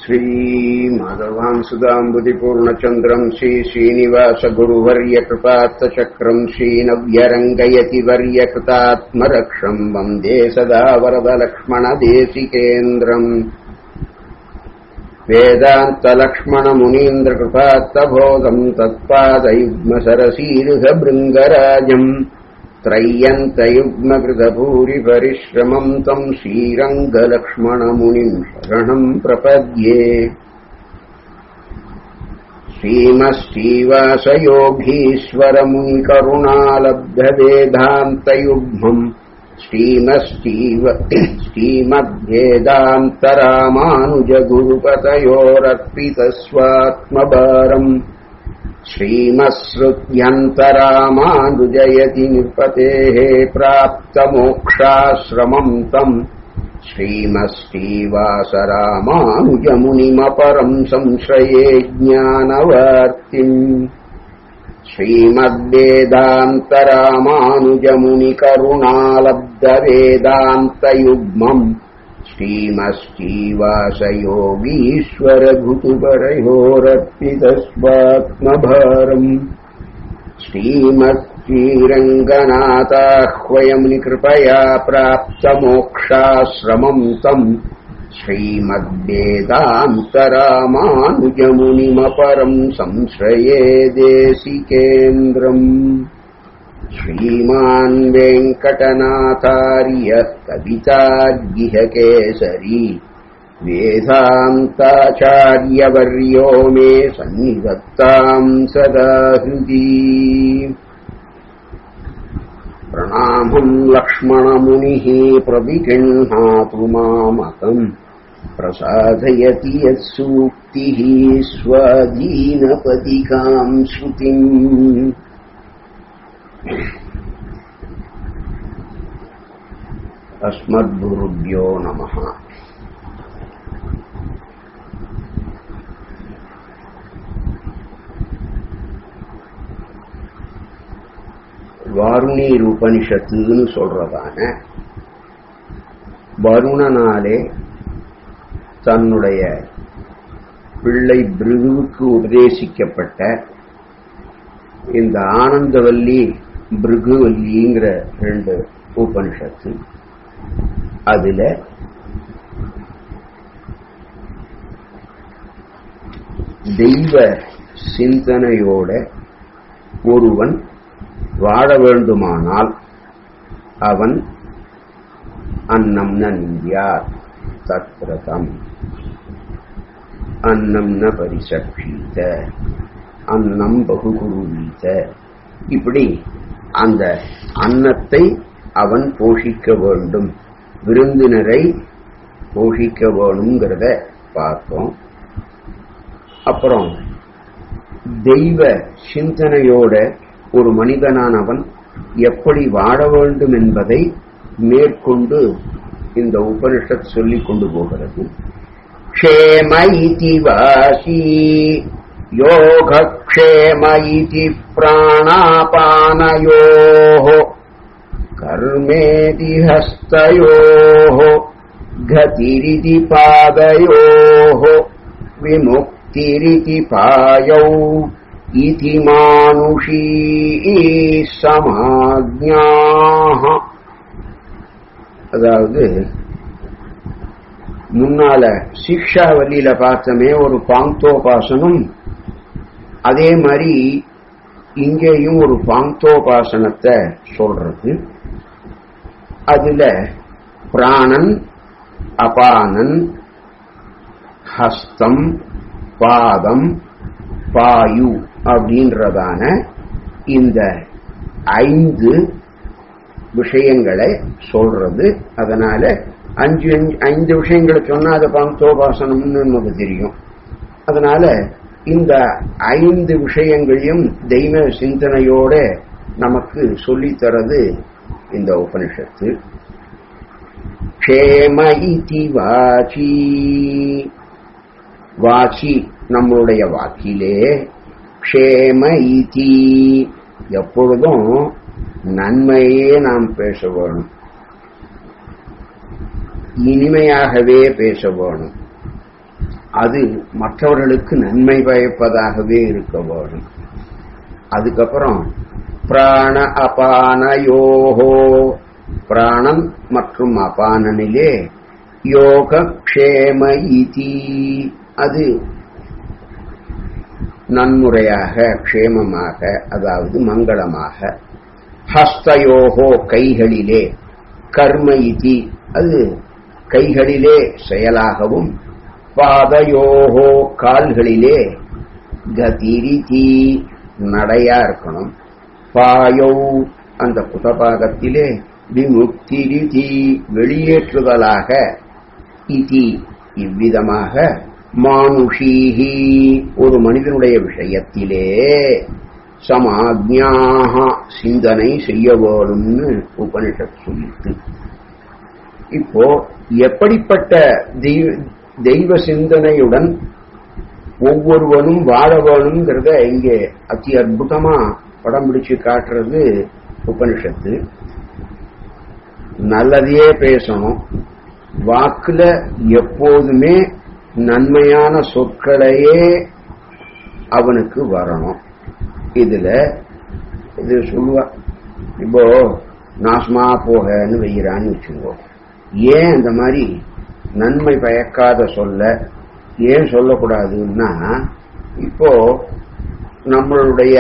श्रीमाधवान् सुधाम्बुधिपूर्णचन्द्रम् श्रीश्रीनिवासगुरुवर्यकृपात्तचक्रम् श्रीनव्यरङ्गयति वर्यकृतात्मरक्षम् वन्दे सदा वरदलक्ष्मणदेशिकेन्द्रम् वेदान्तलक्ष्मणमुनीन्द्रकृपात्तबोधम् तत्पादयुग्मसरसीरुहभृङ्गराजम् त्रय्यन्तयुग्मकृतभूरिपरिश्रमम् तम् श्रीरङ्गलक्ष्मणमुनिम् शरणम् प्रपद्ये श्रीमश्रीवासयोगीश्वरमुनिकरुणालब्धवेदान्तयुग्मम् श्रीमस्तीव श्रीमद्वेदान्तरामानुजगुरुपतयोरर्पितस्वात्मभारम् श्रीमत्सृत्यन्तरामानुजयति निपतेः प्राप्तमोक्षाश्रमम् तम् श्रीमस्तीवासरामानुजमुनिमपरम् संश्रये ज्ञानवर्तिम् श्रीमद्वेदान्तरामानुजमुनिकरुणालब्धवेदान्तयुग्मम् श्रीमश्रीवासयोगीश्वरभूतुपरयोरर्पितस्वात्मभारम् श्रीमत्श्रीरङ्गनाथाह्वयमुनिकृपया प्राप्तमोक्षाश्रमम् तम् श्रीमद्वेदान्तरामानुजमुनिमपरम् संश्रये देशिकेन्द्रम् श्रीमान् वेङ्कटनाथार्य कवितार्गिहकेसरी वेदान्ताचार्यवर्यो मे सन्निधत्ताम् सदा हृदि प्रणामम् लक्ष्मणमुनिः प्रविगृह्णातु मामकम् प्रसादयति यत्सूक्तिः स्वाधीनपदिकाम् श्रुतिम् अस्मद्गुरुभ्यो नमः வாருணீர் உபனிஷத்துன்னு சொல்றதான வருணனாலே தன்னுடைய பிள்ளை பிருகுவுக்கு உபதேசிக்கப்பட்ட இந்த ஆனந்தவல்லி பிருகுவல்லிங்கிற ரெண்டு உபனிஷத்து அதுல தெய்வ சிந்தனையோட ஒருவன் வாழ வேண்டுமானால் அவன் அன்னம் ந நிந்தியார் தத்ரதம் அன்னம் ந பரிசக்ஷீத அன்னம் பகுகுருவீத இப்படி அந்த அன்னத்தை அவன் போஷிக்க வேண்டும் விருந்தினரை போஷிக்க வேணுங்கிறத பார்த்தோம் அப்புறம் தெய்வ சிந்தனையோட ஒரு மனிதனானவன் எப்படி வாழ வேண்டும் என்பதை மேற்கொண்டு இந்த உபனிஷத் சொல்லிக் கொண்டு போகிறது க்ஷேம இதி வாசி யோகக்ஷேம இதி பிராணாபானயோः कर्मेति हस्तयोः गतिरिति पादयोः विमुक्तिरिति पायौ इति मानुषी சமாஜ்ஞாக அதாவது முன்னால சிக்ஷாவல்லியில பார்த்தமே ஒரு பாங்கோபாசனம் அதே மாதிரி இங்கேயும் ஒரு பாங்கோபாசனத்தை சொல்றது அதுல பிராணன் அபானன் ஹஸ்தம் பாதம் பாயு அப்படின்றதான இந்த ஐந்து விஷயங்களை சொல்றது அதனால அஞ்சு ஐந்து விஷயங்களை சொன்னா அது பந்தோபாசனம்னு நமக்கு தெரியும் அதனால இந்த ஐந்து விஷயங்களையும் தெய்வ சிந்தனையோட நமக்கு சொல்லித்தரது இந்த உபனிஷத்து க்ஷேம இதி வாசி வாசி நம்மளுடைய வாக்கிலே க்ஷேம இதி எப்பொழுதும் நன்மையே நாம் பேச வேணும் இனிமையாகவே பேச வேணும் அது மற்றவர்களுக்கு நன்மை பயப்பதாகவே இருக்க வேணும் அதுக்கப்புறம் பிராண அபானயோகோ பிராணம் மற்றும் அபானனிலே யோக க்ஷேம இதி அது நன்முறையாக க்ஷேமமாக அதாவது மங்களமாக ஹஸ்தயோகோ கைகளிலே கர்ம இதி அது கைகளிலே செயலாகவும் பாதயோகோ கால்களிலே கதிரிதி நடையா இருக்கணும் பாயௌ அந்த புதபாகத்திலே விமுக்திரிதி வெளியேற்றுதலாக இதி இவ்விதமாக மானுஷீஹி ஒரு மனிதனுடைய விஷயத்திலே சமாஜ்ஞாக சிந்தனை செய்ய வேணும்னு உபனிஷத் சொல்லிட்டு இப்போ எப்படிப்பட்ட தெய்வ தெய்வ சிந்தனையுடன் ஒவ்வொருவனும் வாழ வேணுங்கிறத இங்கே அதி அற்புதமா படம் பிடிச்சு காட்டுறது உபனிஷத்து நல்லதையே பேசணும் வாக்குல எப்போதுமே நன்மையான சொற்களையே அவனுக்கு வரணும் இதுல இது சொல்லுவா இப்போ நாசமா போகன்னு வைக்கிறான்னு வச்சுக்கோ ஏன் இந்த மாதிரி நன்மை பயக்காத சொல்ல ஏன் சொல்லக்கூடாதுன்னா இப்போ நம்மளுடைய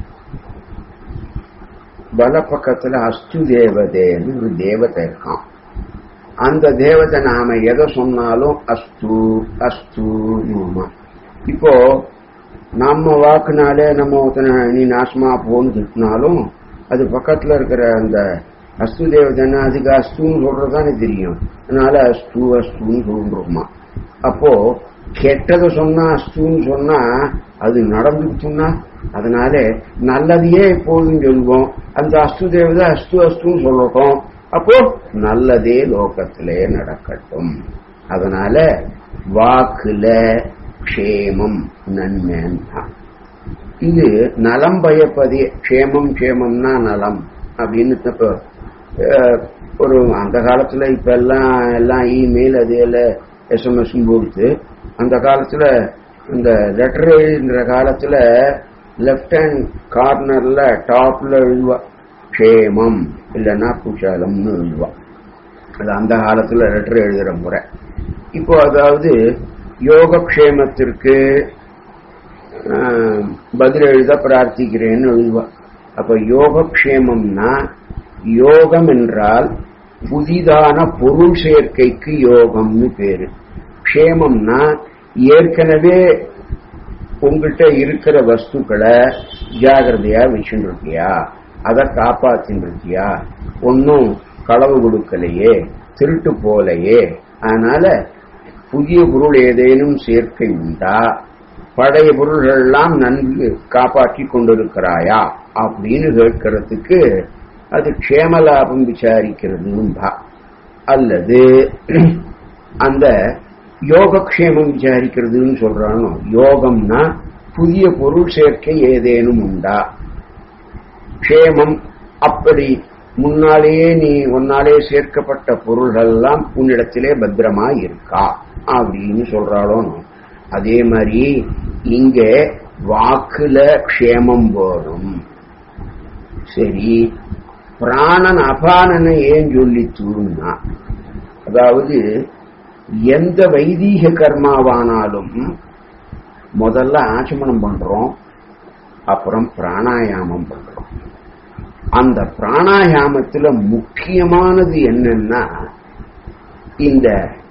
வல பக்கத்துல அஸ்து தேவதைன்னு ஒரு தேவதை இருக்கான் அந்த தேவதை நாம எதை சொன்னாலும் அஸ்து அஸ்து இப்போ நம்ம வாக்குனாலே நம்ம ஒருத்தனை நீ நாசமா போன்னு திட்டினாலும் அது பக்கத்துல இருக்கிற அந்த அஸ்து தேவதைன்னா அதுக்கு அஸ்துன்னு சொல்றதுதானே தெரியும் அதனால அஸ்து அஸ்துன்னு சொல்றோமா அப்போ கெட்டதை சொன்னா அஸ்துன்னு சொன்னா அது நடந்துச்சுன்னா அதனால நல்லதையே எப்போதும் சொல்வோம் அந்த அஸ்து தேவதை அஸ்து அஸ்துன்னு சொல்லட்டும் அப்போ நல்லதே லோகத்திலே நடக்கட்டும் அதனால வாக்குல க்ஷேமம் நன்மைன்னா இது நலம் பயப்பதே க்ஷேமம் க்ஷேமம்னா நலம் அப்படின்னு இப்ப ஒரு அந்த காலத்துல இப்ப எல்லாம் எல்லாம் இமெயில் அது எல்லாம் எஸ்எம்எஸ் போடுத்து அந்த காலத்துல இந்த லெட்டர் எழுதுற காலத்துல லெப்ட் ஹேண்ட் கார்னர்ல டாப்ல எழுதுவா க்ஷேமம் இல்லைன்னா குஷாலம்னு எழுதுவா அது அந்த காலத்துல லெட்டர் எழுதுற முறை இப்போ அதாவது யோகக்ஷேமத்திற்கு பதில் எழுத பிரார்த்திக்கிறேன்னு எழுதுவா அப்ப யோகக்ஷேமம்னா யோகம் என்றால் புதிதான பொருள் சேர்க்கைக்கு யோகம்னு பேரு க்ஷேமம்னா ஏற்கனவே உங்கள்கிட்ட இருக்கிற வஸ்துக்களை ஜாகிரதையா வச்சுட்டு இருக்கியா அதை காப்பாத்தின்னு இருக்கியா ஒன்னும் களவு கொடுக்கலையே திருட்டு போலையே அதனால புதிய பொருள் ஏதேனும் சேர்க்கை உண்டா பழைய பொருள்கள் எல்லாம் நன்கு காப்பாற்றி கொண்டிருக்கிறாயா அப்படின்னு கேட்கறதுக்கு அது க்ஷேமலாபம் விசாரிக்கிறதும்பா அல்லது அந்த யோகக்ஷேமம் விசாரிக்கிறதுன்னு சொல்றானோ யோகம்னா புதிய பொருள் சேர்க்கை ஏதேனும் உண்டா க்ஷேமம் அப்படி முன்னாலேயே நீ உன்னாலே சேர்க்கப்பட்ட பொருள்கள் எல்லாம் உன்னிடத்திலே பத்திரமா இருக்கா அப்படின்னு சொல்றாளோ அதே மாதிரி இங்க வாக்குல க்ஷேமம் போடும் சரி பிராணன் அபானனை ஏன் சொல்லி தூருனா அதாவது எந்த வைதீக கர்மாவானாலும் முதல்ல ஆச்சமனம் பண்றோம் அப்புறம் பிராணாயாமம் பண்றோம் அந்த பிராணாயாமத்துல முக்கியமானது என்னன்னா இந்த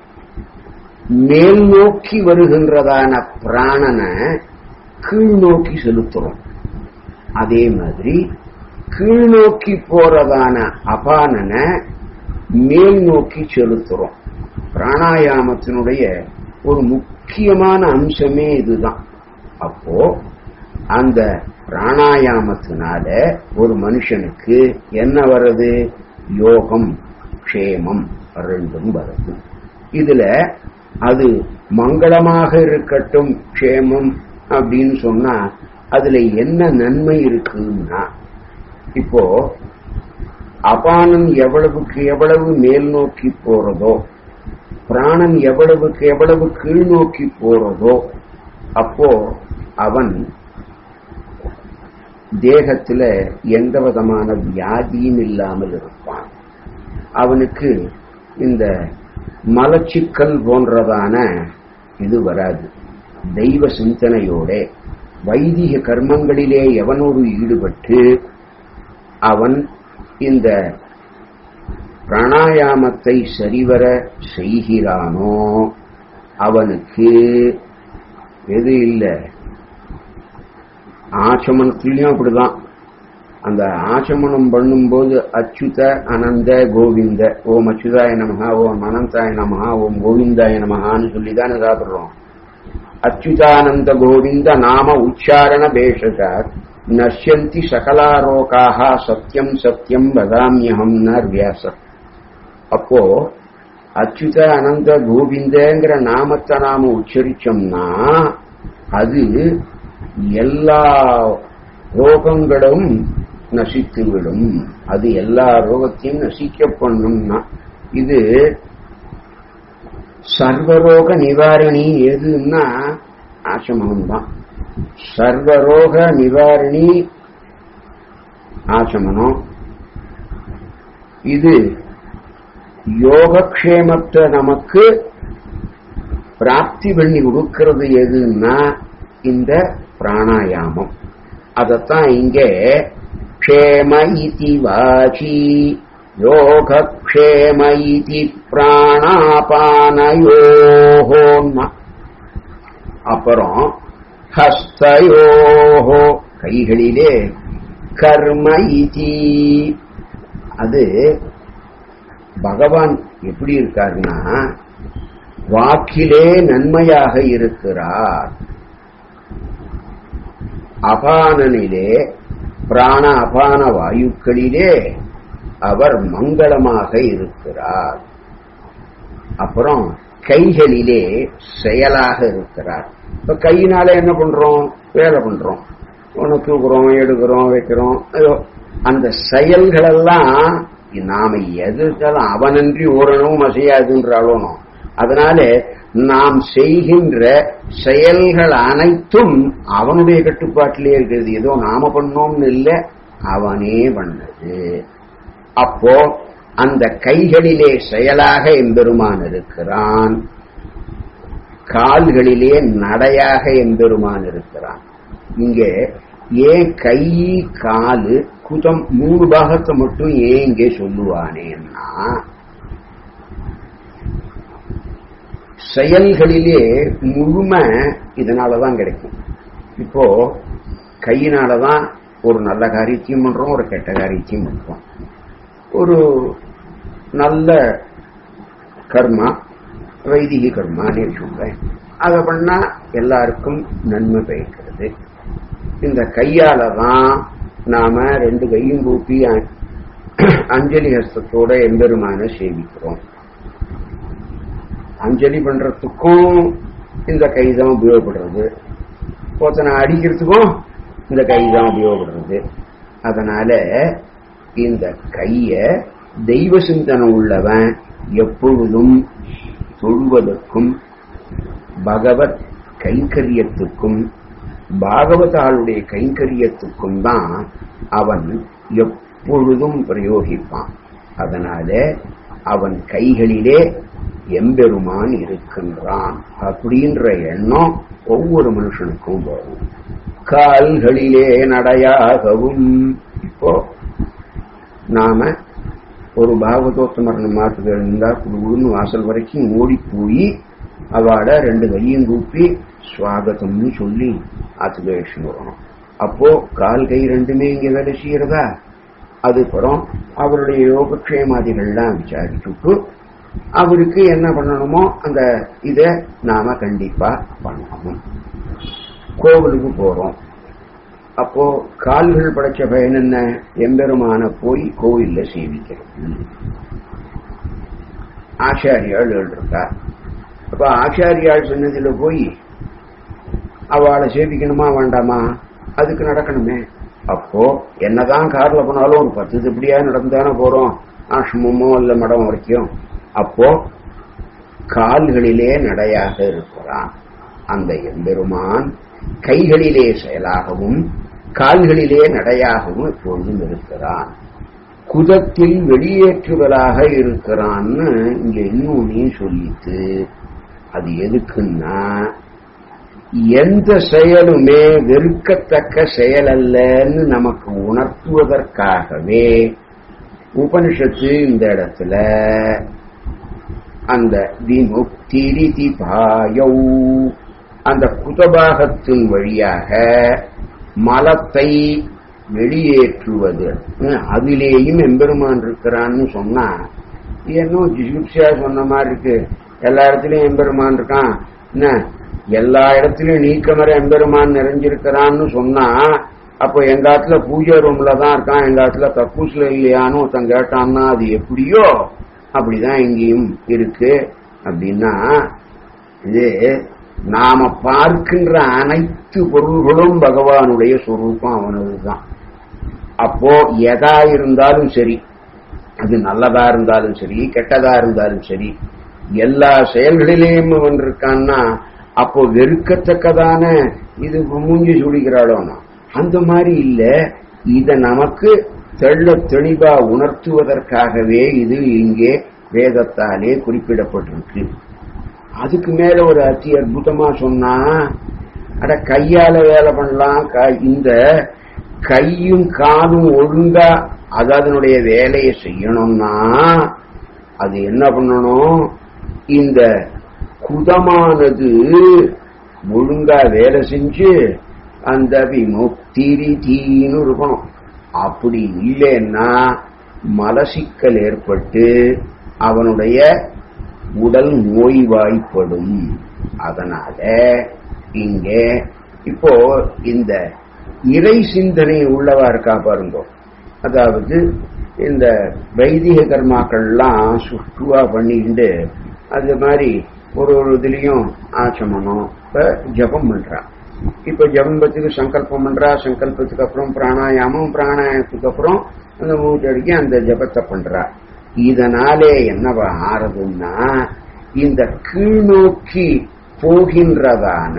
மேல் நோக்கி வருகின்றதான பிராணனை கீழ் நோக்கி செலுத்துறோம் அதே மாதிரி கீழ் நோக்கி போறதான அபானனை மேல் நோக்கி செலுத்துறோம் பிராணாயாமத்தினுடைய ஒரு முக்கியமான அம்சமே இதுதான் அப்போ அந்த பிராணாயாமத்தினால ஒரு மனுஷனுக்கு என்ன வருது யோகம் க்ஷேமம் ரெண்டும் வருது இதுல அது மங்களமாக இருக்கட்டும் க்ஷேமம் அப்படின்னு சொன்னா அதுல என்ன நன்மை இருக்குன்னா இப்போ அபானம் எவ்வளவுக்கு எவ்வளவு மேல் நோக்கி போறதோ பிராணன் எவ்வளவுக்கு எவ்வளவு கீழ் நோக்கி போறதோ அப்போ அவன் தேகத்துல எந்த விதமான வியாதியும் இல்லாமல் இருப்பான் அவனுக்கு இந்த மலச்சிக்கல் போன்றதான இது வராது தெய்வ சிந்தனையோட வைதிக கர்மங்களிலே எவனொரு ஈடுபட்டு அவன் இந்த பிராணாயாமத்தை சரிவர செய்கிறானோ அவனுக்கு எது இல்லை ஆச்சமனத்திலையும் அப்படிதான் அந்த ஆச்சமனம் பண்ணும்போது அச்சுத அனந்த கோவிந்த ஓம் அச்சுதாய நமகா ஓம் அனந்தாய நமகா ஓம் கோவிந்தாய நமகான்னு சொல்லி தானே சாப்பிடுறோம் அச்சுதானந்த கோவிந்த நாம உச்சாரண பேஷசாத் நஷ்யந்தி சகலாரோகாக சத்தியம் சத்தியம் வதாமியகம் வியாச அப்போ அச்சுத அனந்த கோவிந்தங்கிற நாமத்தை நாம உச்சரிச்சோம்னா அது எல்லா ரோகங்களும் நசித்துவிடும் அது எல்லா ரோகத்தையும் நசிக்க பண்ணும்னா இது சர்வரோக நிவாரணி எதுன்னா ஆச்சமனம் தான் சர்வரோக நிவாரணி ஆச்சமனம் இது யோகக்ஷேமத்தை நமக்கு பிராப்தி பண்ணி கொடுக்கிறது எதுன்னா இந்த பிராணாயாமம் அதத்தான் இங்கே க்ஷேம இதி வாசி யோகக்ஷேம இதி பிராணாபானயோஹோன்னா அப்புறம் ஹஸ்தயோஹோ கைகளிலே கர்ம இதி அது பகவான் எப்படி இருக்காருன்னா வாக்கிலே நன்மையாக இருக்கிறார் அபானனிலே பிராண அபான வாயுக்களிலே அவர் மங்களமாக இருக்கிறார் அப்புறம் கைகளிலே செயலாக இருக்கிறார் இப்ப கையினால என்ன பண்றோம் வேலை பண்றோம் ஒன்று தூக்குறோம் எடுக்கிறோம் வைக்கிறோம் ஐயோ அந்த செயல்களெல்லாம் நாம எதுக்கெல்லாம் அவனன்றி ஓரளவும் அசையாதுன்றாலும் அதனால நாம் செய்கின்ற செயல்கள் அனைத்தும் அவனுடைய கட்டுப்பாட்டிலே இருக்கிறது ஏதோ நாம பண்ணோம்னு இல்லை அவனே பண்ணது அப்போ அந்த கைகளிலே செயலாக எம்பெருமான் இருக்கிறான் கால்களிலே நடையாக எம்பெருமான் இருக்கிறான் இங்கே ஏன் கை காலு குதம் மூணு பாகத்தை மட்டும் ஏன் இங்கே சொல்லுவானேன்னா செயல்களிலே முழுமை இதனாலதான் கிடைக்கும் இப்போ கையினாலதான் ஒரு நல்ல காரியத்தையும் பண்றோம் ஒரு கெட்ட காரியத்தையும் பண்றோம் ஒரு நல்ல கர்மா வைதிக கர்மான்னு சொல்றேன் அதை பண்ணா எல்லாருக்கும் நன்மை பயக்கிறது இந்த கையால தான் நாம ரெண்டு கையும் கூப்பி அஞ்சலி ஹஸ்தத்தோட எம்பெருமான சேவிக்கிறோம் அஞ்சலி பண்றதுக்கும் இந்த கை தான் உபயோகப்படுறது ஒருத்தனை அடிக்கிறதுக்கும் இந்த கை தான் உபயோகப்படுறது அதனால இந்த கைய தெய்வ சிந்தனை உள்ளவன் எப்பொழுதும் தொழுவதற்கும் பகவத் கைங்கரியத்துக்கும் பாகவதாளுடைய கைங்கரியத்துக்கும் தான் அவன் எப்பொழுதும் பிரயோகிப்பான் அதனால அவன் கைகளிலே எம்பெருமான் இருக்கின்றான் அப்படின்ற எண்ணம் ஒவ்வொரு மனுஷனுக்கும் வரும் கால்களிலே நடையாகவும் இப்போ நாம ஒரு பாகவதோத்தமரண மாத்துக்கு இருந்தா குழுன்னு வாசல் வரைக்கும் ஓடி போய் அவளை ரெண்டு கையும் கூப்பி சுவாகத்தம்னு சொல்லி ஆத்துகேஷன் வரணும் அப்போ கால் கை ரெண்டுமே இங்க வேலை செய்யறதா அதுக்கப்புறம் அவருடைய யோகக்ஷேமாதிகள்லாம் விசாரிச்சுட்டு அவருக்கு என்ன பண்ணணுமோ அந்த இத நாம கண்டிப்பா பண்ணணும் கோவிலுக்கு போறோம் அப்போ கால்கள் படைச்ச பயன் என்ன எம்பெருமான போய் கோவில்ல சேவிக்கிறது ஆச்சாரியாள் இருக்கா அப்ப ஆச்சாரியாள் சொன்னதுல போய் அவளை சேவிக்கணுமா வேண்டாமா அதுக்கு நடக்கணுமே அப்போ என்னதான் கார்ல போனாலும் ஒரு பத்து இப்படியா நடந்தானே போறோம் ஆசிரமமோ இல்ல மடம் வரைக்கும் அப்போ கால்களிலே நடையாக இருக்கிறான் அந்த எம்பெருமான் கைகளிலே செயலாகவும் கால்களிலே நடையாகவும் எப்பொழுதும் இருக்கிறான் குதத்தில் வெளியேற்றுவதாக இருக்கிறான்னு இங்க இன்னொன்னு சொல்லிட்டு அது எதுக்குன்னா எந்த செயலுமே வெறுக்கத்தக்க செயல் அல்லன்னு நமக்கு உணர்த்துவதற்காகவே உபனிஷத்து இந்த இடத்துல அந்த விமுக்திரிதி பாயௌ அந்த குதபாகத்தின் வழியாக மலத்தை வெளியேற்றுவது அதிலேயும் எம்பெருமான் இருக்கிறான்னு சொன்னா என்ன ஜிகுப்சியா சொன்ன மாதிரி இருக்கு எல்லா இடத்துலயும் எம்பெருமான் இருக்கான் என்ன எல்லா இடத்துலயும் நீக்கமர எம்பெருமான் நிறைஞ்சிருக்கிறான்னு சொன்னா அப்போ எங்க ஆத்துல பூஜை ரூம்ல தான் இருக்கான் எங்க ஆத்துல தப்பூஸ்ல இல்லையான்னு ஒருத்தன் கேட்டான்னா அது எப்படியோ அப்படிதான் இங்கேயும் இருக்கு அப்படின்னா இது நாம பார்க்கின்ற அனைத்து பொருள்களும் பகவானுடைய சொரூபம் அவனதுதான் அப்போ எதா இருந்தாலும் சரி அது நல்லதா இருந்தாலும் சரி கெட்டதா இருந்தாலும் சரி எல்லா செயல்களிலேயும் அவன் இருக்கான்னா அப்போ வெறுக்கத்தக்கதான இது மூஞ்சி சுடிக்கிறாளோனா அந்த மாதிரி இல்ல இத நமக்கு தெள்ள தெளிவா உணர்த்துவதற்காகவே இது இங்கே வேதத்தாலே குறிப்பிடப்பட்டிருக்கு அதுக்கு மேல ஒரு அதி அற்புதமா சொன்னா அட கையால வேலை பண்ணலாம் இந்த கையும் காலும் ஒழுங்கா அது அதனுடைய வேலையை செய்யணும்னா அது என்ன பண்ணணும் இந்த குதமானது ஒழுங்கா வேலை செஞ்சு அந்த விமுக்திரிதீன்னு இருக்கணும் அப்படி இல்லைன்னா மலசிக்கல் ஏற்பட்டு அவனுடைய உடல் நோய்வாய்ப்படும் அதனால இங்கே இப்போ இந்த இறை சிந்தனை உள்ளவா இருக்கா பாருங்க அதாவது இந்த வைதிக கர்மாக்கள்லாம் சுற்றுவா பண்ணிட்டு அது மாதிரி ஒரு ஒரு இதுலயும் ஆச்சமனம் இப்ப ஜபம் பண்றா இப்ப ஜபம்பத்துக்கு சங்கல்பம் பண்றா சங்கல்பத்துக்கு அப்புறம் பிராணாயாமம் பிராணாயாமத்துக்கு அப்புறம் அந்த மூச்சடிக்கு அந்த ஜபத்தை பண்றா இதனாலே என்னவா ஆறதுன்னா இந்த கீழ்நோக்கி போகின்றதான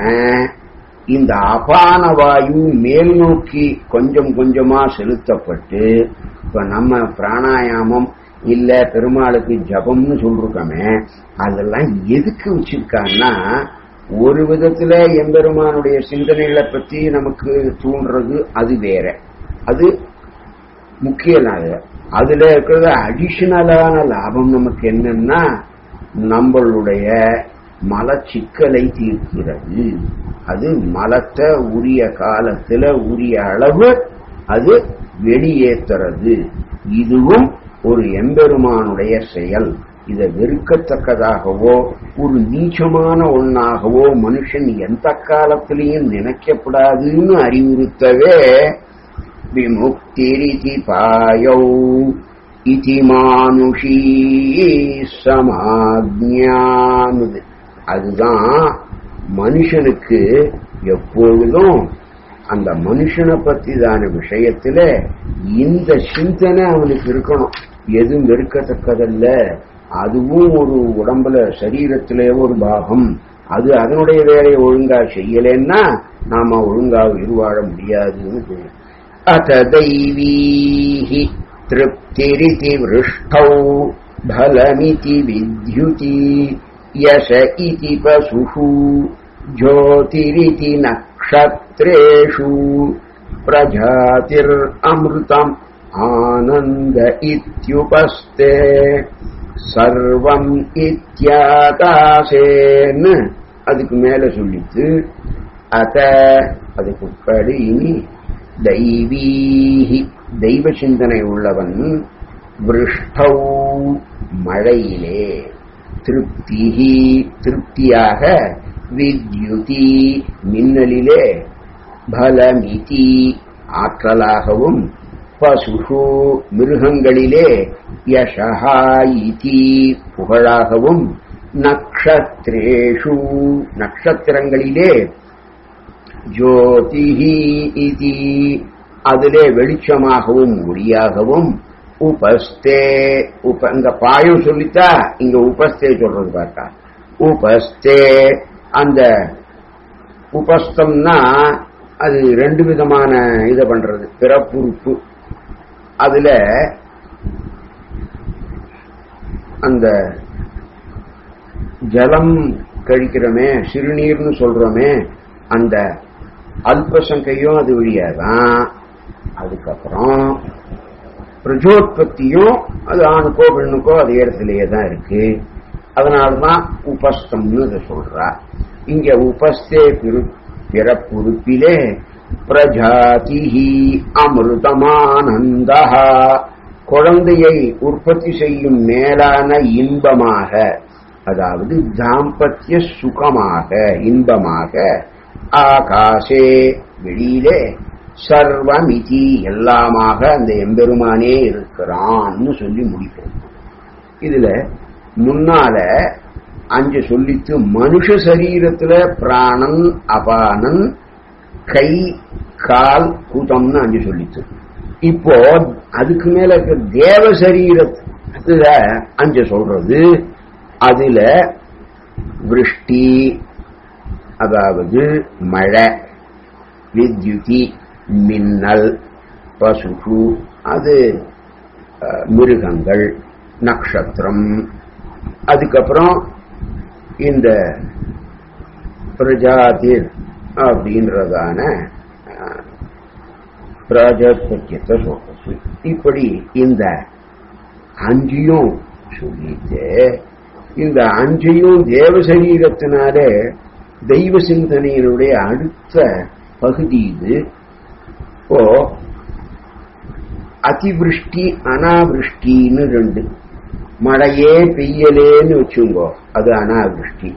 இந்த அபான வாயு மேல் நோக்கி கொஞ்சம் கொஞ்சமா செலுத்தப்பட்டு இப்ப நம்ம பிராணாயாமம் இல்ல பெருமாளுக்கு ஜபம்னு சொல்றோமே அதெல்லாம் எதுக்கு வச்சிருக்கான்னா ஒரு விதத்துல எம்பெருமானுடைய சிந்தனைகளை பத்தி நமக்கு தூண்டுறது அது வேற அது முக்கிய அதுல இருக்கிறது அடிஷனலான லாபம் நமக்கு என்னன்னா நம்மளுடைய மலச்சிக்கலை தீர்க்கிறது அது மலத்தை உரிய காலத்துல உரிய அளவு அது வெளியேற்றுறது இதுவும் ஒரு எம்பெருமானுடைய செயல் இதை வெறுக்கத்தக்கதாகவோ ஒரு நீச்சமான ஒன்னாகவோ மனுஷன் எந்த காலத்திலையும் நினைக்கப்படாதுன்னு அறிவுறுத்தவே விமுக்திரிதி பாயௌ இதி மானுஷீ சமாஜானுது அதுதான் மனுஷனுக்கு எப்பொழுதும் அந்த மனுஷனை பத்தி தான விஷயத்துல இந்த சிந்தனை அவனுக்கு இருக்கணும் எதுவும் வெறுக்கத்தக்கதல்ல அதுவும் ஒரு உடம்புல சரீரத்திலே ஒரு பாகம் அது அதனுடைய வேலையை ஒழுங்கா செய்யலன்னா நாம ஒழுங்கா உயிர் வாழ முடியாதுன்னு அத தெய்வீஹி திருப்திரிதி விருஷ்டௌ பலமிதி வித்யுதி யச இதி பசுஷு ஜோதிரிதி நக்ஷத்ரேஷு பிரஜாதிர் அமிர்தம் ஆனந்த இத்யுபஸ்தே சர்வம் இத்தியாகாசேன்னு அதுக்கு மேல சொல்லித்து அத அதுக்கு படி தெய்வீஹி தெய்வ சிந்தனை உள்ளவன் விருஷ்டௌ மழையிலே திருப்திஹி திருப்தியாக வித்யுதி மின்னலிலே பலமிதி ஆற்றலாகவும் பசுஷு மிருகங்களிலே யசஹா இதி புகழாகவும் நக்ஷத்ரேஷு நட்சத்திரங்களிலே ஜோதிஹி இதி அதிலே வெளிச்சமாகவும் ஒளியாகவும் உபஸ்தே உப இங்க பாயும் சொல்லித்தா இங்க உபஸ்தே சொல்றது பார்த்தா உபஸ்தே அந்த உபஸ்தம்னா அது ரெண்டு விதமான இதை பண்றது பிறப்புறுப்பு அதுல அந்த ஜலம் கழிக்கிறோமே சிறுநீர்னு சொல்றோமே அந்த அல்பசங்கையும் அது வழியாதான் அதுக்கப்புறம் பிரஜோத்பத்தியும் அது ஆணுக்கோ பெண்ணுக்கோ அது இடத்துலயே தான் இருக்கு அதனாலதான் உபஸ்தம்னு அதை சொல்றா இங்க உபஸ்தே பிற பிறப்புறுப்பிலே பிரஜாதி அமிர்தமானந்தா குழந்தையை உற்பத்தி செய்யும் மேலான இன்பமாக அதாவது தாம்பத்திய சுகமாக இன்பமாக ஆகாசே வெளியிலே சர்வமிதி எல்லாமாக அந்த எம்பெருமானே இருக்கிறான்னு சொல்லி முடிப்போம் இதுல முன்னால அஞ்சு சொல்லித்து மனுஷ சரீரத்துல பிராணன் அபானன் கை கால் கூதம்னு அஞ்சு சொல்லித்து இப்போ அதுக்கு மேல இருக்க தேவ சரீரத்துல அஞ்சு சொல்றது அதுல விருஷ்டி அதாவது மழை வித்யுதி மின்னல் பசுகு அது அஹ், மிருகங்கள் நட்சத்திரம் அதுக்கப்புறம் இந்த பிரஜாதிர் அப்படின்றதான அஹ், பிராஜாபத்தியத்தை சொல்றது இப்படி இந்த அஞ்சையும் சொல்லிட்டு இந்த அஞ்சையும் தேவ சரீரத்தினாலே தெய்வ சிந்தனையினுடைய அடுத்த பகுதி இது இப்போ அதிவிருஷ்டி அனாவிருஷ்டின்னு ரெண்டு மழையே பெய்யலேன்னு வச்சுங்கோ அது அனாவிருஷ்டி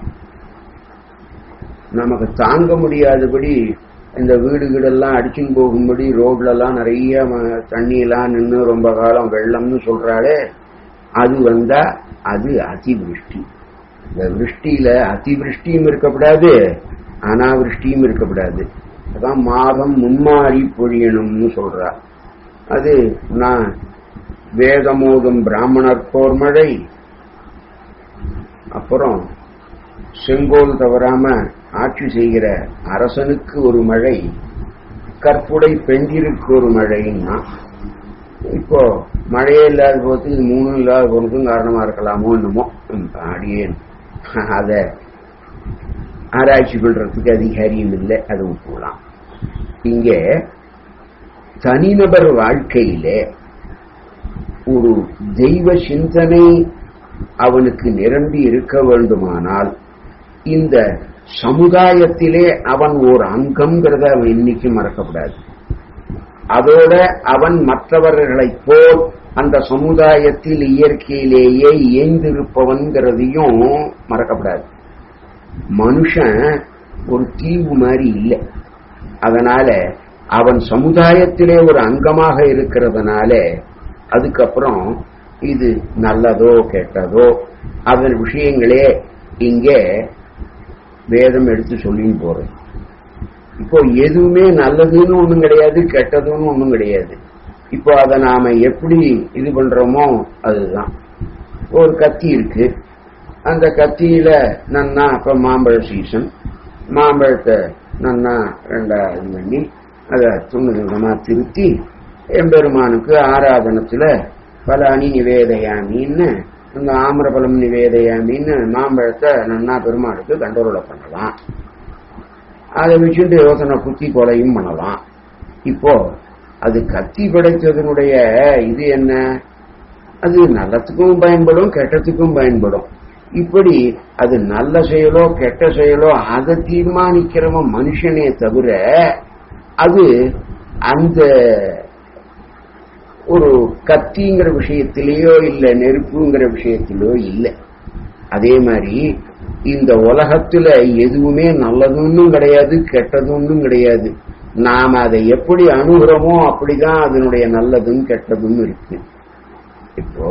நமக்கு தாங்க முடியாதபடி இந்த வீடுகளெல்லாம் அடிச்சுன்னு போகும்படி ரோட்ல எல்லாம் நிறைய ம- தண்ணி எல்லாம் நின்று ரொம்ப காலம் வெள்ளம்னு சொல்றாளே அது வந்தா அது அதிவிருஷ்டி இந்த விருஷ்டியில அதிவிருஷ்டியும் இருக்கக்கூடாது அனாவிருஷ்டியும் இருக்கக்கூடாது அதான் மாதம் முன்மாறி பொழியணும்னு சொல்றா அது நான் வேதமோதும் பிராமணர்க்கோர் மழை அப்புறம் செங்கோல் தவறாம ஆட்சி செய்கிற அரசனுக்கு ஒரு மழை கற்புடை பெண்டிருக்கு ஒரு மழைன்னா இப்போ மழையே இல்லாத போது இது மூணும் இல்லாத போனதும் காரணமா இருக்கலாமோ என்னமோ ம், அடியேன் அத ஆராய்ச்சி பண்றதுக்கு அதிகாரியும் இல்லை அது விட்டுலாம் இங்கே தனிநபர் வாழ்க்கையிலே ஒரு தெய்வ சிந்தனை அவனுக்கு நிரம்பி இருக்க வேண்டுமானால் இந்த சமுதாயத்திலே அவன் ஒரு அங்கம்ங்கிறத அவன் இன்னைக்கு மறக்கப்படாது அதோட அவன் மற்றவர்களைப் போல் அந்த சமுதாயத்தில் இயற்கையிலேயே இயந்திருப்பவன்கிறதையும் மறக்கப்படாது மனுஷன் ஒரு தீவு மாதிரி இல்லை அதனால அவன் சமுதாயத்திலே ஒரு அங்கமாக இருக்கிறதுனால அதுக்கப்புறம் இது நல்லதோ கெட்டதோ அதன் விஷயங்களே இங்கே வேதம் எடுத்து சொல்லின்னு போறது இப்போ எதுவுமே நல்லதுன்னு ஒண்ணும் கிடையாது கெட்டதுன்னு ஒண்ணும் கிடையாது இப்போ அதை நாம எப்படி இது பண்றோமோ அதுதான் ஒரு கத்தி இருக்கு அந்த கத்தியில நன்னா இப்ப மாம்பழ சீசன் மாம்பழத்தை நன்னா ரெண்டா இது பண்ணி அதை துண்டு துண்டமா திருத்தி எம்பெருமானுக்கு ஆராதனத்துல பல அணி நிவேதையாமின்னு இந்த ஆமிரபலம் நிவேதையாமின்னு மாம்பழத்தை நன்னா பெருமாளுக்கு கண்டோரலை பண்ணலாம் அதை வச்சுட்டு யோசனை குத்தி கொலையும் பண்ணலாம் இப்போ அது கத்தி படைத்ததனுடைய இது என்ன அது நல்லத்துக்கும் பயன்படும் கெட்டத்துக்கும் பயன்படும் இப்படி அது நல்ல செயலோ கெட்ட செயலோ அதை தீர்மானிக்கிறவன் மனுஷனே தவிர அது அந்த ஒரு கத்திங்கிற விஷயத்திலேயோ இல்ல நெருப்புங்கிற விஷயத்திலோ இல்லை அதே மாதிரி இந்த உலகத்துல எதுவுமே நல்லதுன்னும் கிடையாது கெட்டதுன்னும் கிடையாது நாம் அதை எப்படி அணுகிறோமோ அப்படிதான் அதனுடைய நல்லதும் கெட்டதும் இருக்கு இப்போ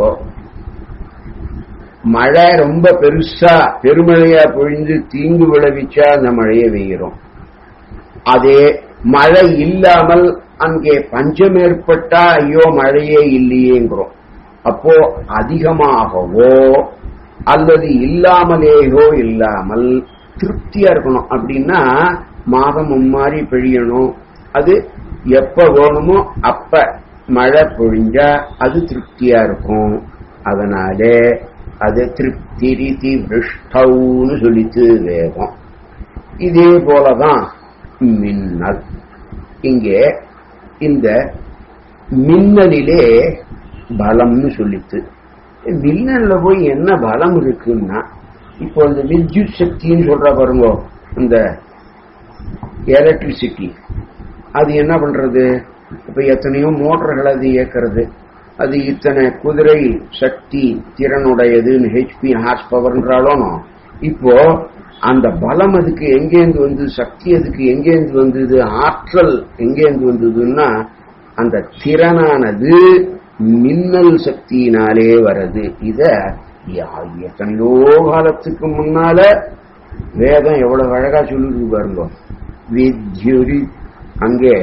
மழை ரொம்ப பெருசா பெருமழையா பொழிஞ்சு தீங்கு விளைவிச்சா அந்த மழையை வெய்கிறோம் அதே மழை இல்லாமல் அங்கே பஞ்சம் ஏற்பட்டா ஐயோ மழையே இல்லையேங்கிறோம் அப்போ அதிகமாகவோ அல்லது இல்லாமலேயோ இல்லாமல் திருப்தியா இருக்கணும் அப்படின்னா மாதம் மும்மாறி பெய்யணும் அது எப்ப வேணுமோ அப்ப மழை பொழிஞ்சா அது திருப்தியா இருக்கும் அதனாலே அது திருப்தி ரீதி விஷ்டவுன்னு சொல்லித்து வேகம் இதே போலதான் மின்னல் இங்கே இந்த மின்னலிலே பலம்னு சொல்லித்து மின்னல்ல போய் என்ன பலம் இருக்குன்னா இப்போ இந்த வித்யுத் சக்தின்னு சொல்ற பாருங்க இந்த எலக்ட்ரிசிட்டி அது என்ன பண்றது இப்ப எத்தனையோ மோட்டர்கள் அது இயக்கிறது அது இத்தனை குதிரை சக்தி திறனுடையதுன்னு ஹெச்பி ஹார்ஸ் பவர்ன்றாலும் இப்போ அந்த பலம் அதுக்கு எங்கேருந்து வந்து சக்தி அதுக்கு எங்கேருந்து வந்தது ஆற்றல் எங்கேருந்து வந்ததுன்னா அந்த திறனானது மின்னல் சக்தியினாலே வருது இத யா- எத்தனையோ காலத்துக்கு முன்னால வேதம் எவ்வளவு அழகா சொல்லுது பாருங்க வித்யுரி அங்கே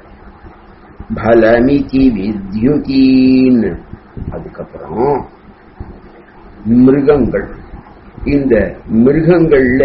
பலமிதி வித்யுதீன் அதுக்கப்புறம் மிருகங்கள் இந்த மிருகங்கள்ல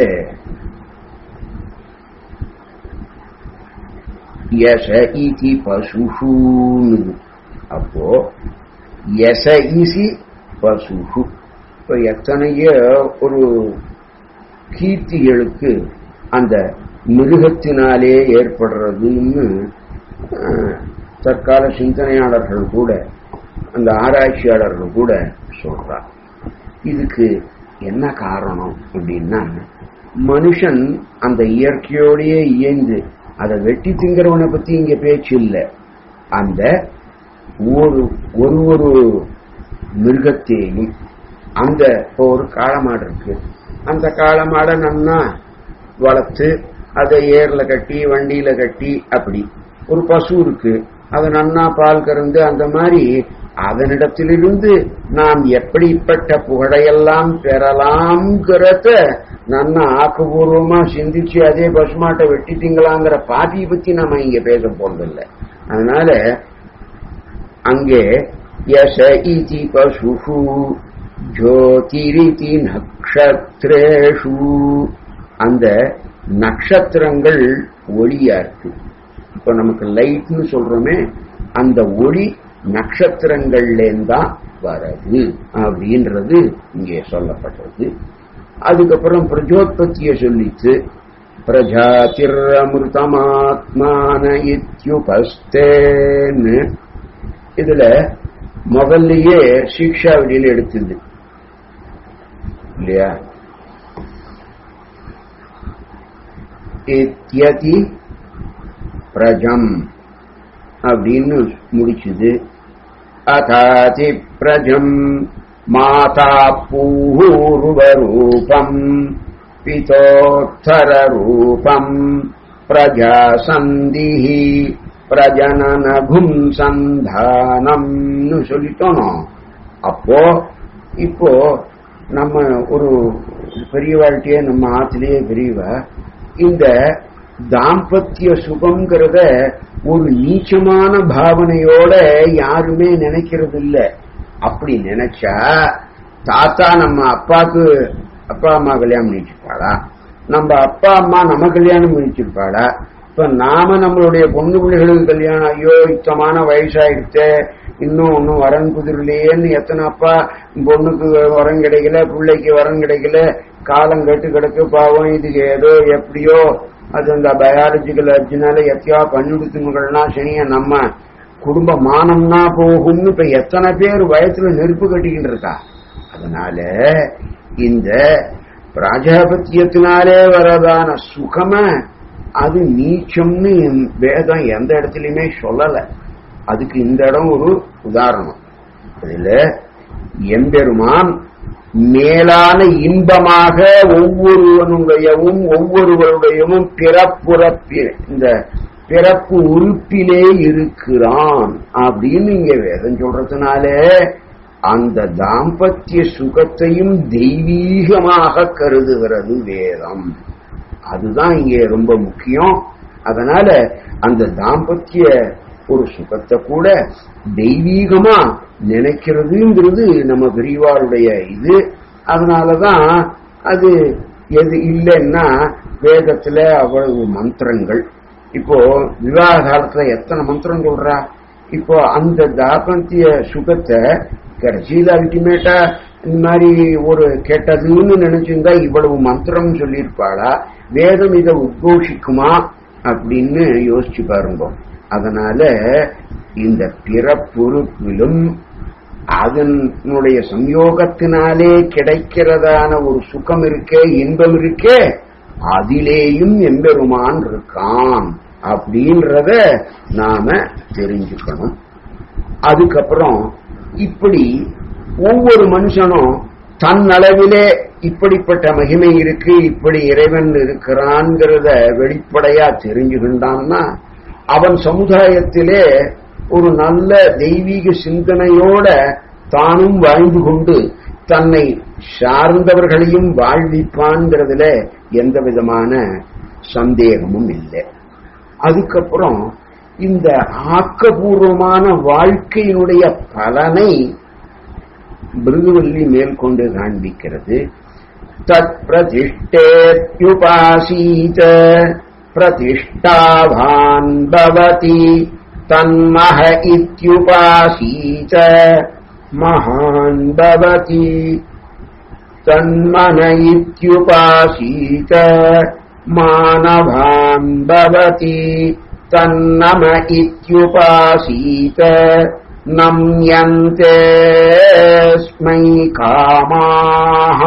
யச இதி பசுஷூன்னு அப்போ யச இசி பசுஷு இப்ப எத்தனையோ ஒரு கீர்த்திகளுக்கு அந்த மிருகத்தினாலே ஏற்படுறதுன்னு அஹ், தற்கால சிந்தனையாளர்கள் கூட அந்த ஆராய்ச்சியாளர்கள் கூட சொல்றார் இதுக்கு என்ன காரணம் அப்படின்னா மனுஷன் அந்த இயற்கையோடயே இயந்து அதை வெட்டி திங்கிறவனை பத்தி இங்க பேச்சு இல்லை அந்த ஒரு ஒரு ஒரு மிருகத்தையும் அந்த இப்போ ஒரு காளமாடு இருக்கு அந்த காளமாடை நன்னா வளர்த்து அதை ஏர்ல கட்டி வண்டியில கட்டி அப்படி ஒரு பசு இருக்கு அது நன்னா பால் கறந்து அந்த மாதிரி அதனிடத்திலிருந்து நாம் எப்படிப்பட்ட புகழையெல்லாம் பெறலாம்ங்கிறத நன்னா ஆக்கப்பூர்வமா சிந்திச்சு அதே பசுமாட்டை வெட்டிட்டீங்களாங்கிற பாதியை பத்தி நாம இங்க பேச போறதில்லை அதனால அங்கே யச இதி பசுஷு ஜோதிரிதி நக்ஷத்ரேஷு அந்த நட்சத்திரங்கள் ஒளியா இருக்கு இப்ப நமக்கு லைட்னு சொல்றோமே அந்த ஒளி நட்சத்திரங்கள்லேருந்தான் வரது அப்படின்றது இங்கே சொல்லப்பட்டது அதுக்கப்புறம் பிரஜோத்பத்திய சொல்லிச்சு பிரஜாதிரமிருதமாத்மான இத்யுபஸ்தேன்னு இதுல முதல்லயே சீக்ஷா வெளியில எடுத்தது இல்லையா இத்யதி பிரஜம் அப்படின்னு முடிச்சுது அதாதி பிரஜம் மாதா பூர்வரூபம் பிதோத்தரூபம் பிரஜாசந்திஹி பிரஜனனகும் சந்தானம்னு சொல்லிட்டோம் அப்போ இப்போ நம்ம ஒரு பெரியவாழ்க்கையே நம்ம ஆத்திலேயே பெரியவா இந்த தாம்பத்திய சுகம்ங்கிறத ஒரு நீச்சமான பாவனையோட யாருமே நினைக்கிறது இல்ல அப்படி நினைச்சா தாத்தா நம்ம அப்பாக்கு அப்பா அம்மா கல்யாணம் பண்ணிச்சிருப்பாளா நம்ம அப்பா அம்மா நம்ம கல்யாணம் பண்ணிச்சிருப்பாளா இப்ப நாம நம்மளுடைய பொண்ணு பிள்ளைகளுக்கு கல்யாணம் ஐயோ இத்தமான வயசாயிடுச்சே இன்னும் ஒன்னும் வரன் குதிரலையேன்னு எத்தனை அப்பா பொண்ணுக்கு வரம் கிடைக்கல பிள்ளைக்கு வரம் கிடைக்கல காலம் கெட்டு கிடக்கு பாவம் இதுக்கு ஏதோ எப்படியோ அது அந்த பயாலஜிக்கல் அர்ஜினால எத்தையா பண்ணிடுத்துங்கள்னா சனிய நம்ம குடும்ப மானம்னா போகும்னு இப்ப எத்தனை பேர் வயசுல நெருப்பு கட்டிக்கிட்டு இருக்கா அதனால இந்த பிராஜாபத்தியத்தினாலே வரதான சுகம அது நீச்சம்னு வேதம் எந்த இடத்துலயுமே சொல்லல அதுக்கு இந்த இடம் ஒரு உதாரணம் அதுல எம்பெருமான் மேலான இன்பமாக ஒவ்வொருவனுடையவும் ஒவ்வொருவருடையவும் பிறப்புறப்பி இந்த பிறப்பு உறுப்பிலே இருக்கிறான் அப்படின்னு இங்க வேதம் சொல்றதுனால அந்த தாம்பத்திய சுகத்தையும் தெய்வீகமாக கருதுகிறது வேதம் அதுதான் இங்கே ரொம்ப முக்கியம் அதனால அந்த தாம்பத்திய ஒரு சுகத்தை கூட தெய்வீகமா நினைக்கிறதுங்கிறது நம்ம பெரியவாருடைய இது அதனாலதான் அது எது இல்லைன்னா வேதத்துல அவ்வளவு மந்திரங்கள் இப்போ விவாக காலத்துல எத்தனை மந்திரம் சொல்றா இப்போ அந்த தாபந்திய சுகத்தை கடைசியில அல்டிமேட்டா இந்த மாதிரி ஒரு கெட்டதுன்னு நினைச்சிருந்தா இவ்வளவு மந்திரம் சொல்லியிருப்பாளா வேதம் இதை உத்கோஷிக்குமா அப்படின்னு யோசிச்சு பாருங்க அதனால இந்த பிறப்புறுப்பிலும் அதனுடைய சம்யோகத்தினாலே கிடைக்கிறதான ஒரு சுகம் இருக்கே இன்பம் இருக்கே அதிலேயும் எம்பெருமான் இருக்கான் அப்படின்றத நாம தெரிஞ்சுக்கணும் அதுக்கப்புறம் இப்படி ஒவ்வொரு மனுஷனும் தன் அளவிலே இப்படிப்பட்ட மகிமை இருக்கு இப்படி இறைவன் இருக்கிறான்ங்கிறத வெளிப்படையா தெரிஞ்சுக்கின்றான்னா அவன் சமுதாயத்திலே ஒரு நல்ல தெய்வீக சிந்தனையோட தானும் வாழ்ந்து கொண்டு தன்னை சார்ந்தவர்களையும் வாழ்விப்பான்ங்கிறதுல எந்த விதமான சந்தேகமும் இல்லை அதுக்கப்புறம் இந்த ஆக்கபூர்வமான வாழ்க்கையினுடைய பலனை பிருகுவல்லி மேற்கொண்டு காண்பிக்கிறது தத் பிரதிஷ்டேத்யுபாசீத பிரதிஷ்டாவான் பவதி தன்மஹ இத்யுபாசீத மகான் பவதி தன்மன இத்யுபாசீத மானவான் பவதி தன்னம இத்யுபாசீத नम्यन्तेऽस्मै कामाः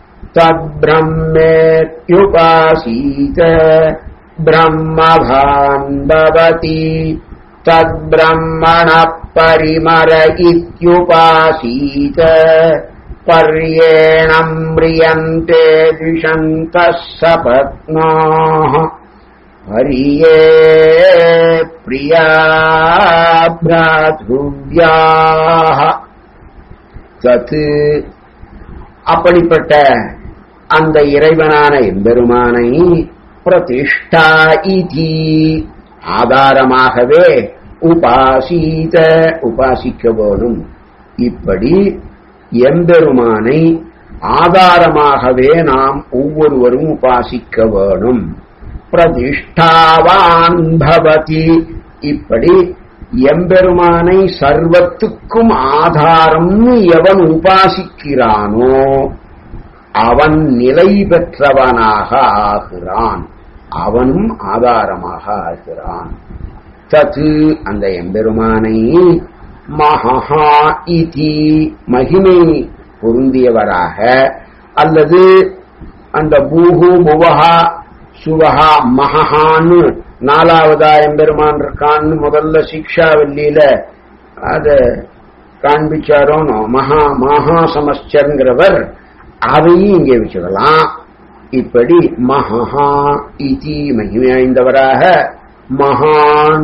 तद्ब्रह्मेत्युपासीत ब्रह्मभान् भवति तद्ब्रह्मणः परिमर इत्युपासीत पर्येणम् म्रियन्ते द्विषन्तः सपत्नाः हरिये प्रिया भ्रातृव्याः தத் அப்படிப்பட்ட அந்த இறைவனான எம்பெருமானை பிரதிஷ்டா இதி ஆதாரமாகவே உபாசீத உபாசிக்க வேணும் இப்படி எம்பெருமானை ஆதாரமாகவே நாம் ஒவ்வொருவரும் உபாசிக்க வேணும் பிரதிஷ்டாவான் பவதி இப்படி எம்பெருமானை சர்வத்துக்கும் ஆதாரம்னு எவன் உபாசிக்கிறானோ அவன் நிலை பெற்றவனாக ஆகிறான் அவனும் ஆதாரமாக ஆகிறான் தது அந்த எம்பெருமானை மகா இதி மகிமை பொருந்தியவராக அல்லது அந்த பூஹு புவஹா சுவஹா மகான்னு நாலாவதா எம்பெருமான் இருக்கான்னு முதல்ல சிக்ஷாவல்லியில அத காண்பிச்சாரோனோ மகா மகா சமஸ்டர்ங்கிறவர் அதையும் இங்கே வச்சுக்கலாம் இப்படி மகா இதி மகிமையாய்ந்தவராக மகான்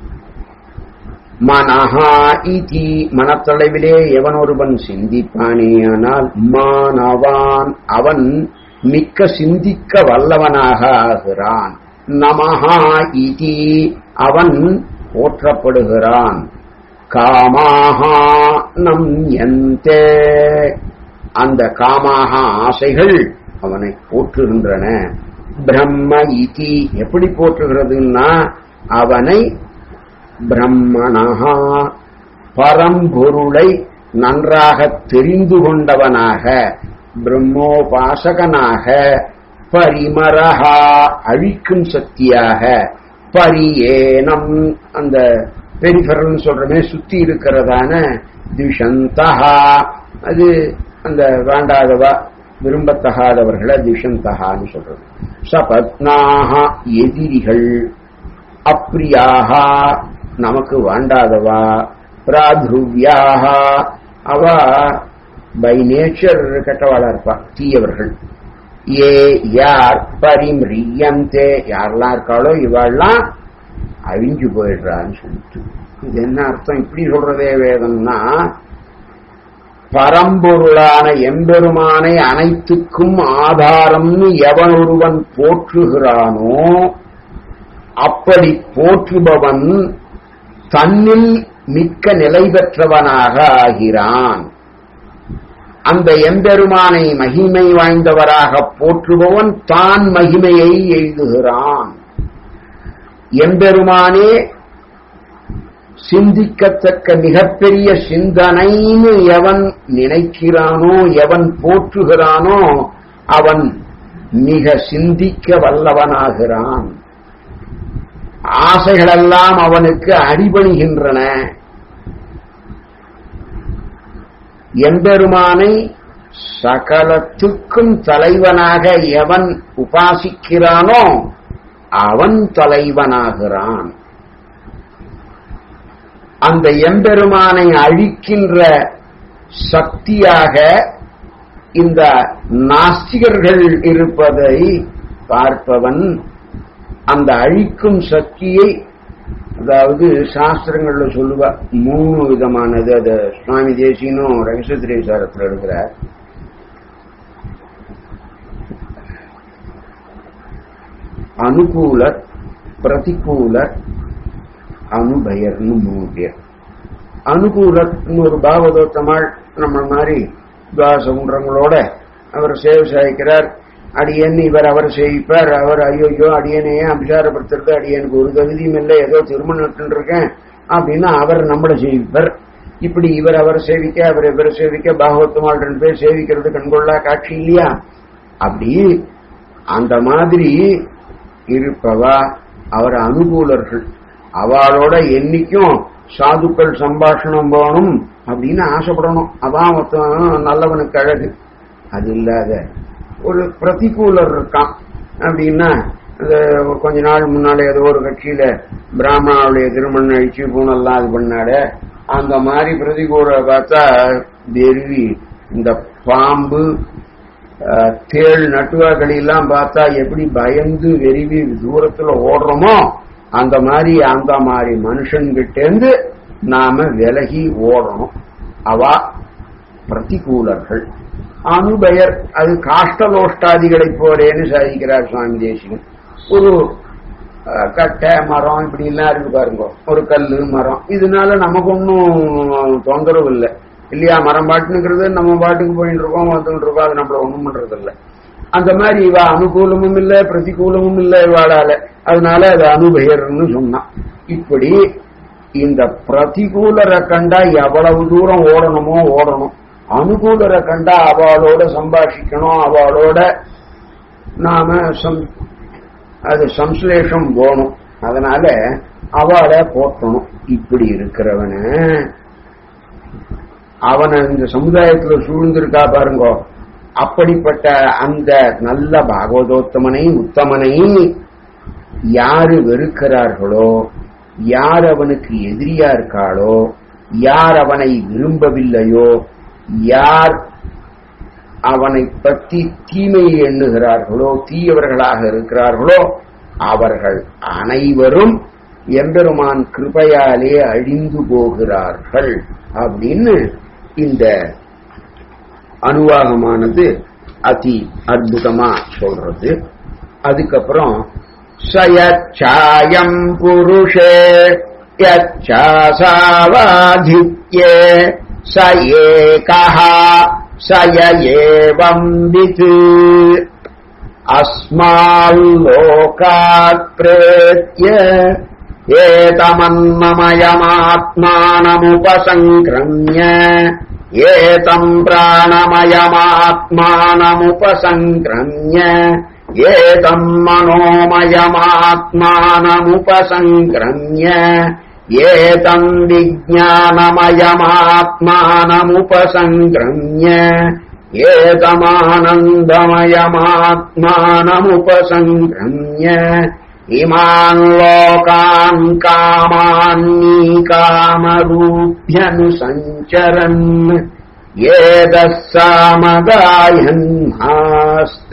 மனஹா இதி மனத்தளவிலே எவன் ஒருவன் சிந்திப்பானேயானால் மானவான் அவன் மிக்க சிந்திக்க வல்லவனாக ஆகிறான் நமஹா இதி அவன் போற்றப்படுகிறான் காமாகா நம் எந்த அந்த காமாக ஆசைகள் அவனை போற்றுகின்றன பிரம்ம இதி எப்படி போற்றுகிறதுன்னா அவனை பிரம்மணஹா பரம்பொருளை நன்றாக தெரிந்து கொண்டவனாக பிரம்மோபாசகனாக பரிமரஹா அழிக்கும் சக்தியாக பரியேனம் அந்த பெரிஃபரல் சொல்றமே சுத்தி இருக்கிறதான திஷந்தஹா அது அந்த வேண்டாதவா விரும்பத்தகாதவர்களை திஷந்தகான்னு சொல்றது சபத்னாக எதிரிகள் அப்பிரியாக நமக்கு வேண்டாதவா பிராதுருவியாக அவ பை நேச்சர் கெட்டவாளா இருப்பா தீயவர்கள் ஏ யார் பரிம்ரியந்தே யாரெல்லாம் இருக்காளோ இவாள்லாம் அழிஞ்சு போயிடுறான்னு சொல்லிட்டு இது என்ன அர்த்தம் இப்படி சொல்றதே வேதம்னா பரம்பொருளான எம்பெருமானை அனைத்துக்கும் ஆதாரம்னு எவன் ஒருவன் போற்றுகிறானோ அப்படி போற்றுபவன் தன்னில் மிக்க நிலை பெற்றவனாக ஆகிறான் அந்த எம்பெருமானை மகிமை வாய்ந்தவராக போற்றுபவன் தான் மகிமையை எழுதுகிறான் எம்பெருமானே சிந்திக்கத்தக்க மிகப்பெரிய சிந்தனைன்னு எவன் நினைக்கிறானோ எவன் போற்றுகிறானோ அவன் மிக சிந்திக்க வல்லவனாகிறான் ஆசைகளெல்லாம் அவனுக்கு அடிபணிகின்றன எம்பெருமானை சகலத்துக்கும் தலைவனாக எவன் உபாசிக்கிறானோ அவன் தலைவனாகிறான் அந்த எம்பெருமானை அழிக்கின்ற சக்தியாக இந்த நாஸ்திகர்கள் இருப்பதை பார்ப்பவன் அந்த அழிக்கும் சக்தியை அதாவது சாஸ்திரங்கள்ல சொல்லுவா மூணு விதமானது அது சுவாமி தேசியனும் ரகசியத்திரேசாரத்தில் எடுக்கிறார் அனுகூலர் பிரதிகூலர் அனுபயர்னு மூணு பேர் அனுகூலர்னு ஒரு பாகவதோத்தமாள் நம்ம மாதிரி துவாசகுன்றங்களோட அவர் சேவை சாய்க்கிறார் அடியன் இவர் அவர் சேவிப்பார் அவர் ஐயோ அடியனையே அபிசாரப்படுத்துறது அடியனுக்கு ஒரு தகுதியும் இல்லை ஏதோ திருமணம் இருக்கேன் அப்படின்னு அவர் நம்மளை சேவிப்பர் இப்படி இவர் அவர் சேவிக்க அவர் இவர் சேவிக்க பாகவத்தமாள் ரெண்டு பேர் சேவிக்கிறது கண்கொள்ளா காட்சி இல்லையா அப்படி அந்த மாதிரி இருப்பவா அவர் அனுகூலர்கள் அவளோட என்னைக்கும் சாதுக்கள் சம்பாஷணம் போகணும் அப்படின்னு ஆசைப்படணும் அதான் மொத்தம் நல்லவனுக்கு அழகு அது இல்லாத ஒரு பிரதிகூலர் இருக்கான் அப்படின்னா கொஞ்ச நாள் முன்னால ஏதோ ஒரு கட்சியில பிராமணாவுடைய திருமணம் அழிச்சு பூனெல்லாம் இது பண்ணாட அந்த மாதிரி பிரதிகூல பார்த்தா வெறுவி இந்த பாம்பு தேள் நட்டுவாக்களெல்லாம் பார்த்தா எப்படி பயந்து வெறிவி தூரத்துல ஓடுறோமோ அந்த மாதிரி அந்த மாதிரி மனுஷன்கிட்டேருந்து நாம விலகி ஓடணும் அவா பிரதிகூலர்கள் அனுபயர் அது காஷ்டலோஷ்டாதிகளை போறேன்னு சாதிக்கிறார் சுவாமி தேசிகன் ஒரு கட்டை மரம் இப்படி எல்லாம் இருக்கு பாருங்க ஒரு கல்லு மரம் இதனால நமக்கு ஒன்றும் தொந்தரவு இல்லை இல்லையா மரம் பாட்டுங்கிறது நம்ம பாட்டுக்கு போயிட்டு இருக்கோம் வந்துட்டு இருக்கோம் அது நம்மள ஒண்ணும் பண்றது இல்லை அந்த மாதிரி இவ அனுகூலமும் இல்லை பிரதிகூலமும் இல்லை இவாளால அதனால அது அனுபயர்னு சொன்னான் இப்படி இந்த பிரதிகூலரை கண்டா எவ்வளவு தூரம் ஓடணுமோ ஓடணும் அனுகூலரை கண்டா அவளோட சம்பாஷிக்கணும் அவளோட நாம அது சம்ஸ்லேஷம் போகணும் அதனால அவளை போற்றணும் இப்படி இருக்கிறவன அவனை இந்த சமுதாயத்துல சூழ்ந்திருக்கா பாருங்கோ அப்படிப்பட்ட அந்த நல்ல பாகவதோத்தமனை உத்தமனை யாரு வெறுக்கிறார்களோ யார் அவனுக்கு எதிரியா இருக்காளோ யார் அவனை விரும்பவில்லையோ யார் அவனை பற்றி தீமை எண்ணுகிறார்களோ தீயவர்களாக இருக்கிறார்களோ அவர்கள் அனைவரும் எம்பெருமான் கிருபையாலே அழிந்து போகிறார்கள் அப்படின்னு இந்த அனுவாகமானது அதி அற்புதமா சொல்றது அதுக்கப்புறம் சயச்சாயம் புருஷே யச்சாசாவாதித்யே ச ஏகः स य एवम् वित् अस्माल्लोकात् प्रेत्य एतमन्नमयमात्मानमुपसङ्क्रम्य एतम् प्राणमयमात्मानमुपसङ्क्रम्य एतम् मनोमयमात्मानमुपसङ्क्रम्य एतम् विज्ञानमयमात्मानमुपसङ्क्रम्य एतमानन्दमयमात्मानमुपसङ्क्रम्य इमान् लोकान् कामान्नीकामरूभ्यनुसञ्चरन् एतः सामगायन्हास्त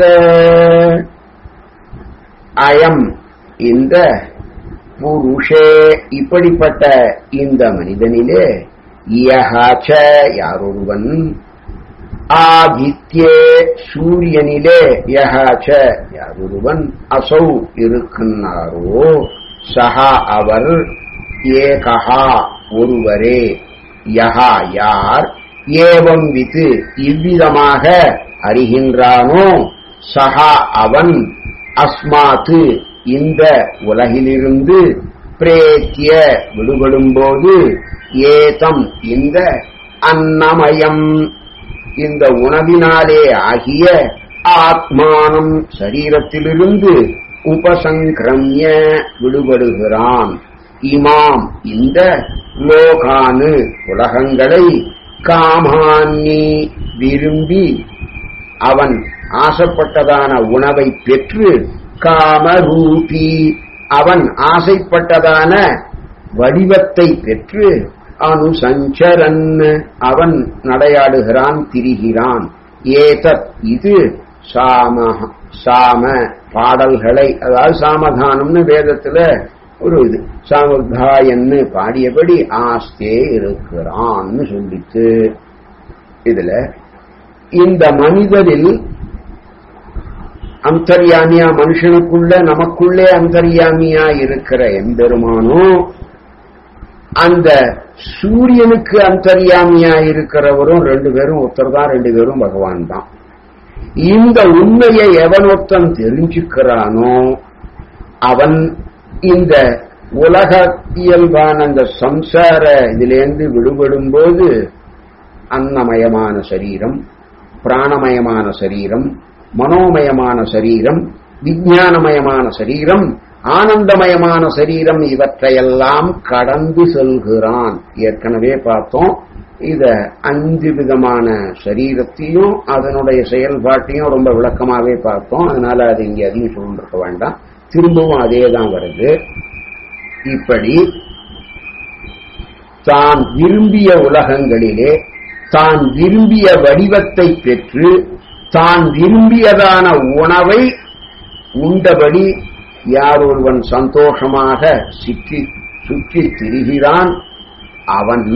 அயம் இந்த புருஷே இப்படிப்பட்ட இந்த மனிதனிலே யஹாச்ச யாரொருவன் ஆதித்யே சூரியனிலே யஹாச்ச யாரொருவன் அசௌ இருக்கின்றாரோ சஹா அவர் ஏகஹா ஒருவரே யஹா யார் ஏவம் வித்து இவ்விதமாக அறிகின்றானோ சஹா அவன் அஸ்மாத்து இந்த உலகிலிருந்து பிரேத்திய விடுபடும்போது ஏதம் இந்த அன்னமயம் இந்த உணவினாலே ஆகிய ஆத்மானம் சரீரத்திலிருந்து உபசங்கிரமிய விடுபடுகிறான் இமாம் இந்த லோகானு உலகங்களை காமான்னி விரும்பி அவன் ஆசைப்பட்டதான உணவை பெற்று காமரூபி அவன் ஆசைப்பட்டதான வடிவத்தை பெற்று அனுசஞ்சரன் அவன் நடையாடுகிறான் திரிகிறான் ஏதத் இது சாம சாம பாடல்களை அதாவது சாமதானம்னு வேதத்துல ஒரு இது சாமதாயன்னு பாடியபடி ஆஸ்தே இருக்கிறான்னு சொல்லிட்டு இதுல இந்த மனிதரில் அந்தர்யாமியா மனுஷனுக்குள்ள நமக்குள்ளே அந்தர்யாமியா இருக்கிற எம்பெருமானோ அந்த சூரியனுக்கு அந்தர்யாமியா இருக்கிறவரும் ரெண்டு பேரும் ஒருத்தர் தான் ரெண்டு பேரும் பகவான் தான் இந்த உண்மையை எவன் ஒருத்தன் தெரிஞ்சுக்கிறானோ அவன் இந்த உலக இயல்பான அந்த சம்சார இதிலேருந்து விடுபடும் போது அன்னமயமான சரீரம் பிராணமயமான சரீரம் மனோமயமான சரீரம் விஞ்ஞானமயமான சரீரம் ஆனந்தமயமான சரீரம் இவற்றையெல்லாம் கடந்து செல்கிறான் ஏற்கனவே பார்த்தோம் இத அஞ்சு விதமான சரீரத்தையும் அதனுடைய செயல்பாட்டையும் ரொம்ப விளக்கமாவே பார்த்தோம் அதனால அது இங்க அதிகம் சொல்லிருக்க வேண்டாம் திரும்பவும் அதே தான் வருது இப்படி தான் விரும்பிய உலகங்களிலே தான் விரும்பிய வடிவத்தை பெற்று தான் விரும்பியதான உணவை உண்டபடி யார் ஒருவன் சந்தோஷமாக சுற்றி சுற்றி திரிகிறான் அவன்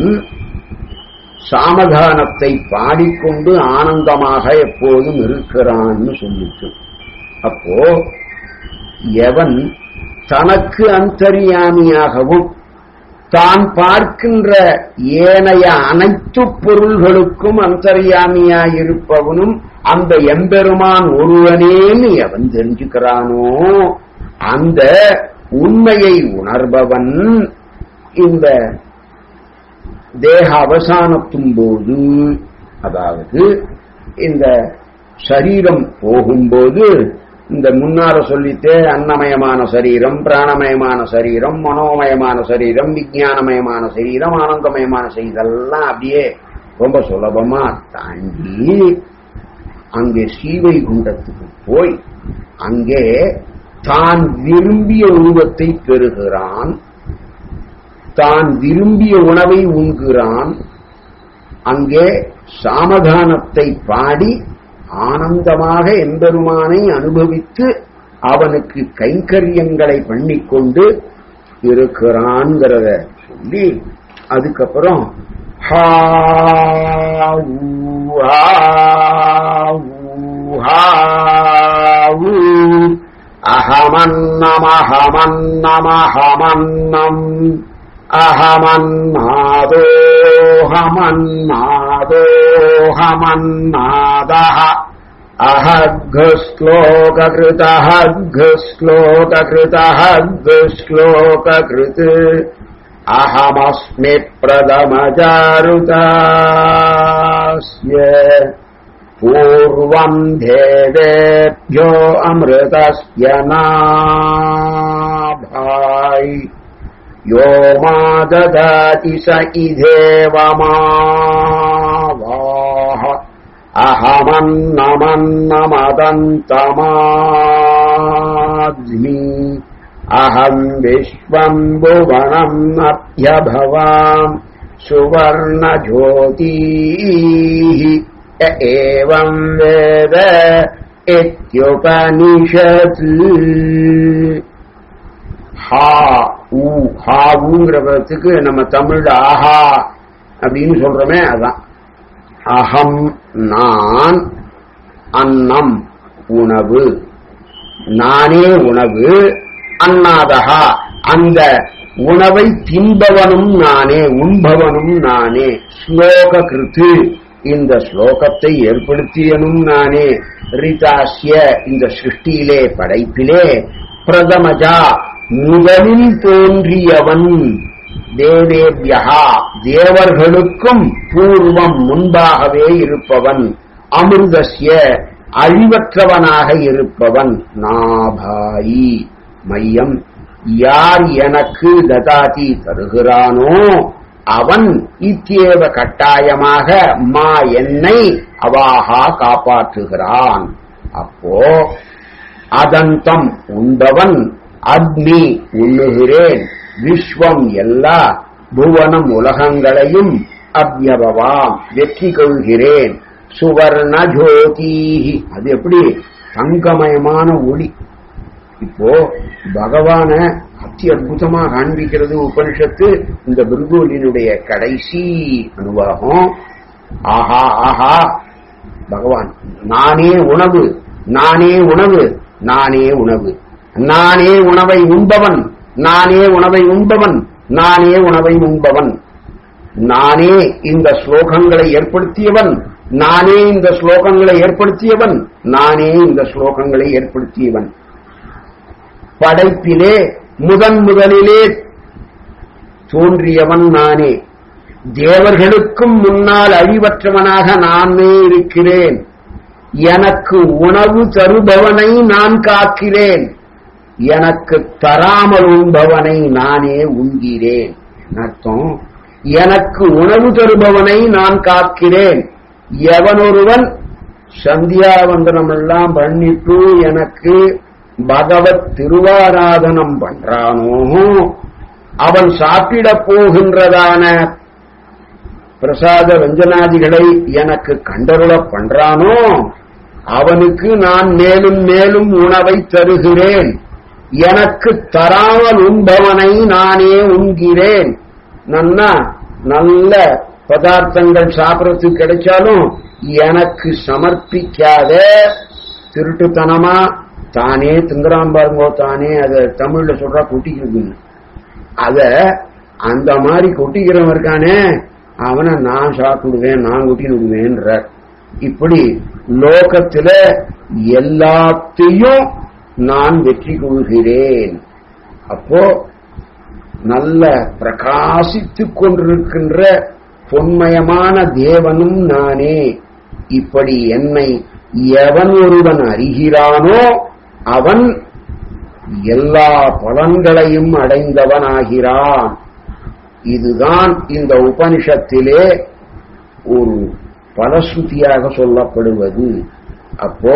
சாமதானத்தை பாடிக்கொண்டு ஆனந்தமாக எப்போதும் இருக்கிறான்னு சொல்லிட்டு அப்போ எவன் தனக்கு அந்தரியாமியாகவும் தான் பார்க்கின்ற ஏனைய அனைத்து பொருள்களுக்கும் அந்தர்யாமியாயிருப்பவனும் அந்த எம்பெருமான் ஒருவனேன்னு எவன் தெரிஞ்சுக்கிறானோ அந்த உண்மையை உணர்பவன் இந்த தேக அவசானத்தும் போது அதாவது இந்த சரீரம் போகும்போது இந்த முன்னால சொல்லித்தே அன்னமயமான சரீரம் பிராணமயமான சரீரம் மனோமயமான சரீரம் விஞ்ஞானமயமான சரீரம் ஆனந்தமயமான சரீரம் இதெல்லாம் அப்படியே ரொம்ப சுலபமா தாண்டி அங்கே ஸ்ரீவைகுண்டத்துக்கு போய் அங்கே தான் விரும்பிய உருவத்தை பெறுகிறான் தான் விரும்பிய உணவை உண்கிறான் அங்கே சாமதானத்தை பாடி ஆனந்தமாக எம்பெருமானை அனுபவித்து அவனுக்கு கைங்கரியங்களை பண்ணிக்கொண்டு இருக்கிறான்ங்கிறத சொல்லி அதுக்கப்புறம் ஹா ஊ, ஹா ஊ, ஹா ஊ. அகமன்னமஹமன்னமஹமன்னம் அகமன்னாதோஹமன்னாதோஹமன்னாதः अहघ्श्लोककृतः घ्श्लोककृतः घ्श्लोककृत् अहमस्मि प्रथमचारुतास्य पूर्वम् देवेभ्यो अमृतस्य नाभाय यो मा ददाति स इधेवमावाह अहमन्नमन्नमदन्तमाज्मि अहम् विश्वम् भुवनम् अभ्यभवाम् सुवर्णज्योतिः य एवम् वेद इत्युपनिषत् ஹா ஊ ஹாவுங்கிறதுக்கு நம்ம தமிழ்ல ஆஹா அப்படின்னு சொல்றோமே அதான் அகம் நான் அன்னம் உணவு நானே உணவு அன்னாதகா அந்த உணவை தின்பவனும் நானே உண்பவனும் நானே ஸ்லோக கிருத்து இந்த ஸ்லோகத்தை ஏற்படுத்தியனும் நானே ரிதாசிய இந்த சிருஷ்டியிலே படைப்பிலே பிரதமஜா முதலில் தோன்றியவன் தேவேபியா தேவர்களுக்கும் பூர்வம் முன்பாகவே இருப்பவன் அமிர்தசிய அழிவற்றவனாக இருப்பவன் நாபாயி மையம் யார் எனக்கு ததாதி தருகிறானோ அவன் இத்தியேவ கட்டாயமாக மா என்னை அவாகா காப்பாற்றுகிறான் அப்போ அதந்தம் உண்டவன் அக்னி உண்ணுகிறேன் விஸ்வம் எல்லா புவனம் உலகங்களையும் அவ்யபவாம் வெற்றி கொள்கிறேன் சுவர்ண ஜோதீஹி அது எப்படி தங்கமயமான ஒளி இப்போ பகவான அத்தி அற்புதமா காண்பிக்கிறது உபனிஷத்து இந்த பிருகுலினுடைய கடைசி அனுபவம் ஆஹா ஆஹா பகவான் நானே உணவு நானே உணவு நானே உணவு நானே உணவை உண்பவன் நானே உணவை உண்பவன் நானே உணவை உண்பவன் நானே இந்த ஸ்லோகங்களை ஏற்படுத்தியவன் நானே இந்த ஸ்லோகங்களை ஏற்படுத்தியவன் நானே இந்த ஸ்லோகங்களை ஏற்படுத்தியவன் படைப்பிலே முதன் முதலிலே தோன்றியவன் நானே தேவர்களுக்கும் முன்னால் அழிவற்றவனாக நானே இருக்கிறேன் எனக்கு உணவு தருபவனை நான் காக்கிறேன் எனக்கு தராமல் உண்பவனை நானே உண்கிறேன் அர்த்தம் எனக்கு உணவு தருபவனை நான் காக்கிறேன் எவனொருவன் சந்தியாவந்தனம் எல்லாம் பண்ணிட்டு எனக்கு பகவத் திருவாராதனம் பண்றானோ அவன் சாப்பிடப் போகின்றதான பிரசாத வெஞ்சனாதிகளை எனக்கு கண்டருள பண்றானோ அவனுக்கு நான் மேலும் மேலும் உணவை தருகிறேன் எனக்கு தராமல் உண்பவனை நானே உண்கிறேன் நன்னா நல்ல பதார்த்தங்கள் சாப்பிடறதுக்கு கிடைச்சாலும் எனக்கு சமர்ப்பிக்காத திருட்டுத்தனமா தானே திங்குறான் பாருங்கோ தானே அத தமிழ்ல சொல்றா கொட்டிக்கிறதுன்னு அத அந்த மாதிரி கொட்டிக்கிறவன் இருக்கானே அவனை நான் சாப்பிடுவேன் நான் கொட்டி விடுவேன்ற இப்படி லோகத்துல எல்லாத்தையும் நான் வெற்றி கொள்கிறேன் அப்போ நல்ல பிரகாசித்துக் கொண்டிருக்கின்ற பொன்மயமான தேவனும் நானே இப்படி என்னை எவன் ஒருவன் அறிகிறானோ அவன் எல்லா பலன்களையும் அடைந்தவனாகிறான் இதுதான் இந்த உபனிஷத்திலே ஒரு பலஸ்ருதியாக சொல்லப்படுவது அப்போ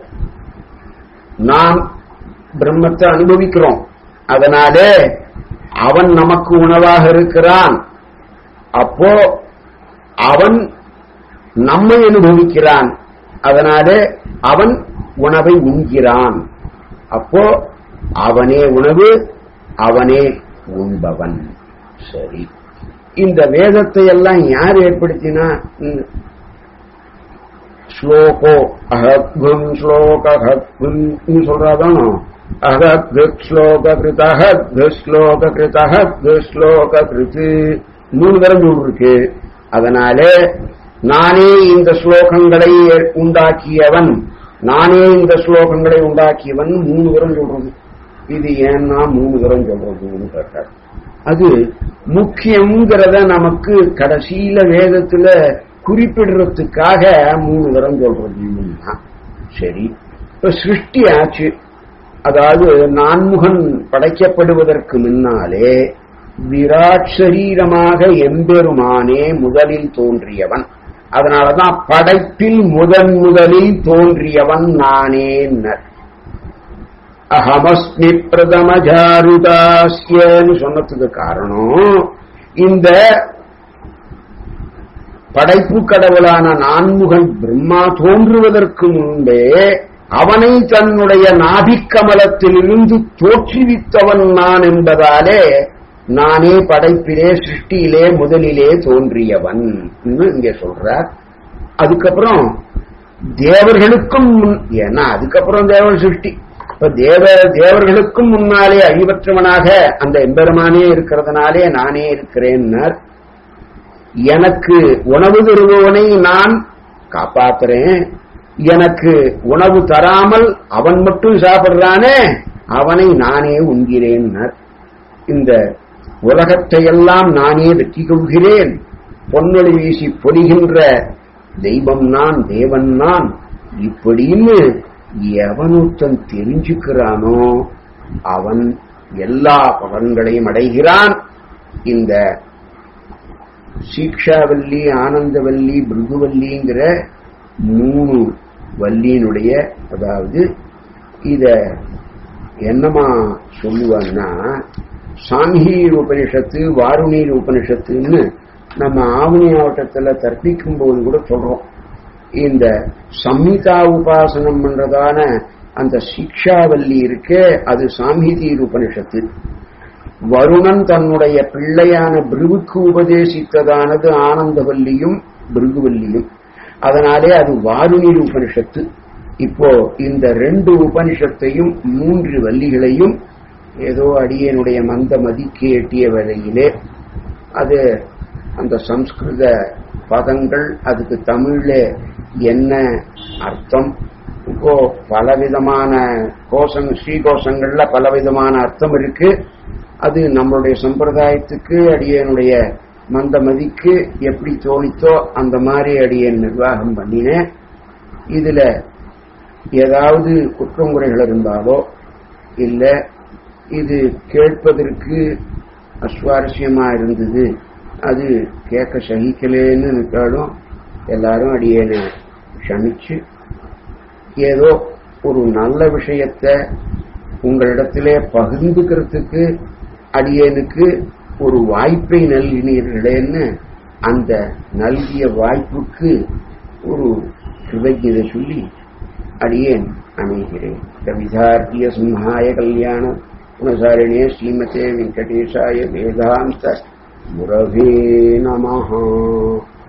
நாம் பிரம்மத்தை அனுபவிக்கிறோம் அதனாலே அவன் நமக்கு உணவாக இருக்கிறான் அப்போ அவன் நம்மை அனுபவிக்கிறான் அதனாலே அவன் உணவை உண்கிறான் அப்போ அவனே உணவு அவனே உண்பவன் சரி இந்த வேதத்தை எல்லாம் யார் ஏற்படுத்தினா இந்த ஸ்லோகோ அஹத்கும் ஸ்லோக ஹத்கும் சொல்றாதானோ அஹத் ஸ்லோக கிருத ஹத் ஸ்லோக கிருத ஹத் ஸ்லோக கிருத்து மூணு தரம் இருக்கு அதனாலே நானே இந்த ஸ்லோகங்களை உண்டாக்கியவன் நானே இந்த ஸ்லோகங்களை உண்டாக்கியவன் மூணு தரம் சொல்றது இது ஏன்னா மூணு தரம் சொல்றதுன்னு கேட்டார் அது முக்கியங்கிறத நமக்கு கடைசியில வேதத்துல குறிப்பிடுறதுக்காக மூணு தரம் சொல்றது சரி இப்ப சிருஷ்டி ஆச்சு அதாவது நான்முகன் படைக்கப்படுவதற்கு முன்னாலே விராட் சரீரமாக எம்பெருமானே முதலில் தோன்றியவன் அதனாலதான் படைப்பில் முதன் முதலில் தோன்றியவன் நானேன்னர் அகமஸ்மி பிரதமஜாருதாஸ்யன்னு சொன்னதுக்கு காரணம் இந்த படைப்பு கடவுளான நான்முகன் பிரம்மா தோன்றுவதற்கு முன்பே அவனை தன்னுடைய நாபிக்கமலத்திலிருந்து தோற்றுவித்தவன் நான் என்பதாலே நானே படைப்பிலே சிருஷ்டியிலே முதலிலே தோன்றியவன் இங்கே சொல்றார் அதுக்கப்புறம் தேவர்களுக்கும் முன் ஏன்னா அதுக்கப்புறம் தேவன் சிருஷ்டி இப்ப தேவ தேவர்களுக்கும் முன்னாலே அழிவற்றவனாக அந்த எம்பெருமானே இருக்கிறதுனாலே நானே இருக்கிறேன்னார் எனக்கு உணவு தருபவனை நான் காப்பாத்துறேன் எனக்கு உணவு தராமல் அவன் மட்டும் சாப்பிடுறானே அவனை நானே உண்கிறேன்னார் இந்த உலகத்தையெல்லாம் நானே வெற்றி கொள்கிறேன் பொன்னொழி வீசி பொழிகின்ற தெய்வம் நான் தேவன் நான் இப்படின்னு எவனொருத்தன் தெரிஞ்சுக்கிறானோ அவன் எல்லா பலன்களையும் அடைகிறான் இந்த சீக்ஷாவல்லி ஆனந்தவல்லி பிருகுவல்லிங்கிற மூணு வல்லியினுடைய அதாவது இத என்னமா சொல்லுவான்னா சாங்கீர் உபனிஷத்து வாருணீர் உபனிஷத்துன்னு நம்ம ஆவணி மாவட்டத்தில் தர்ப்பிக்கும் போது கூட சொல்றோம் இந்த சம்ஹிதா உபாசனம் பண்றதான அந்த சிக்ஷாவல்லி இருக்கே அது சாம்ஹிதீர் உபனிஷத்து வருணன் தன்னுடைய பிள்ளையான பிருவுக்கு உபதேசித்ததானது ஆனந்தவல்லியும் பிருகுவல்லியும் அதனாலே அது வாருணீர் உபனிஷத்து இப்போ இந்த ரெண்டு உபனிஷத்தையும் மூன்று வள்ளிகளையும் ஏதோ அடியனுடைய மந்த மதிக்கு எட்டிய வேளையிலே அது அந்த சம்ஸ்கிருத பதங்கள் அதுக்கு தமிழ்ல என்ன அர்த்தம் இப்போ பலவிதமான கோஷங் ஸ்ரீகோஷங்கள்ல பலவிதமான அர்த்தம் இருக்கு அது நம்மளுடைய சம்பிரதாயத்துக்கு அடியனுடைய மந்தமதிக்கு எப்படி தோணித்தோ அந்த மாதிரி அடியன் நிர்வாகம் பண்ணினேன் இதுல ஏதாவது குற்றங்குறைகள் இருந்தாலோ இல்ல இது கேட்பதற்கு அஸ்வாரஸ்யமா இருந்தது அது கேட்க சகிக்கலேன்னு நிற்காலும் எல்லாரும் அடியேனை க்ஷமிச்சு ஏதோ ஒரு நல்ல விஷயத்த உங்களிடத்திலே பகிர்ந்துக்கிறதுக்கு அடியேனுக்கு ஒரு வாய்ப்பை நல்கினீர்களேன்னு அந்த நல்கிய வாய்ப்புக்கு ஒரு கிருதஜதை சொல்லி அடியேன் அமைகிறேன் கவிதார்த்திய சிம்ஹாய கல்யாண குணசாரிணே ஸ்ரீமதே வெங்கடேஷாய வேதாந்த முரவே நமஹா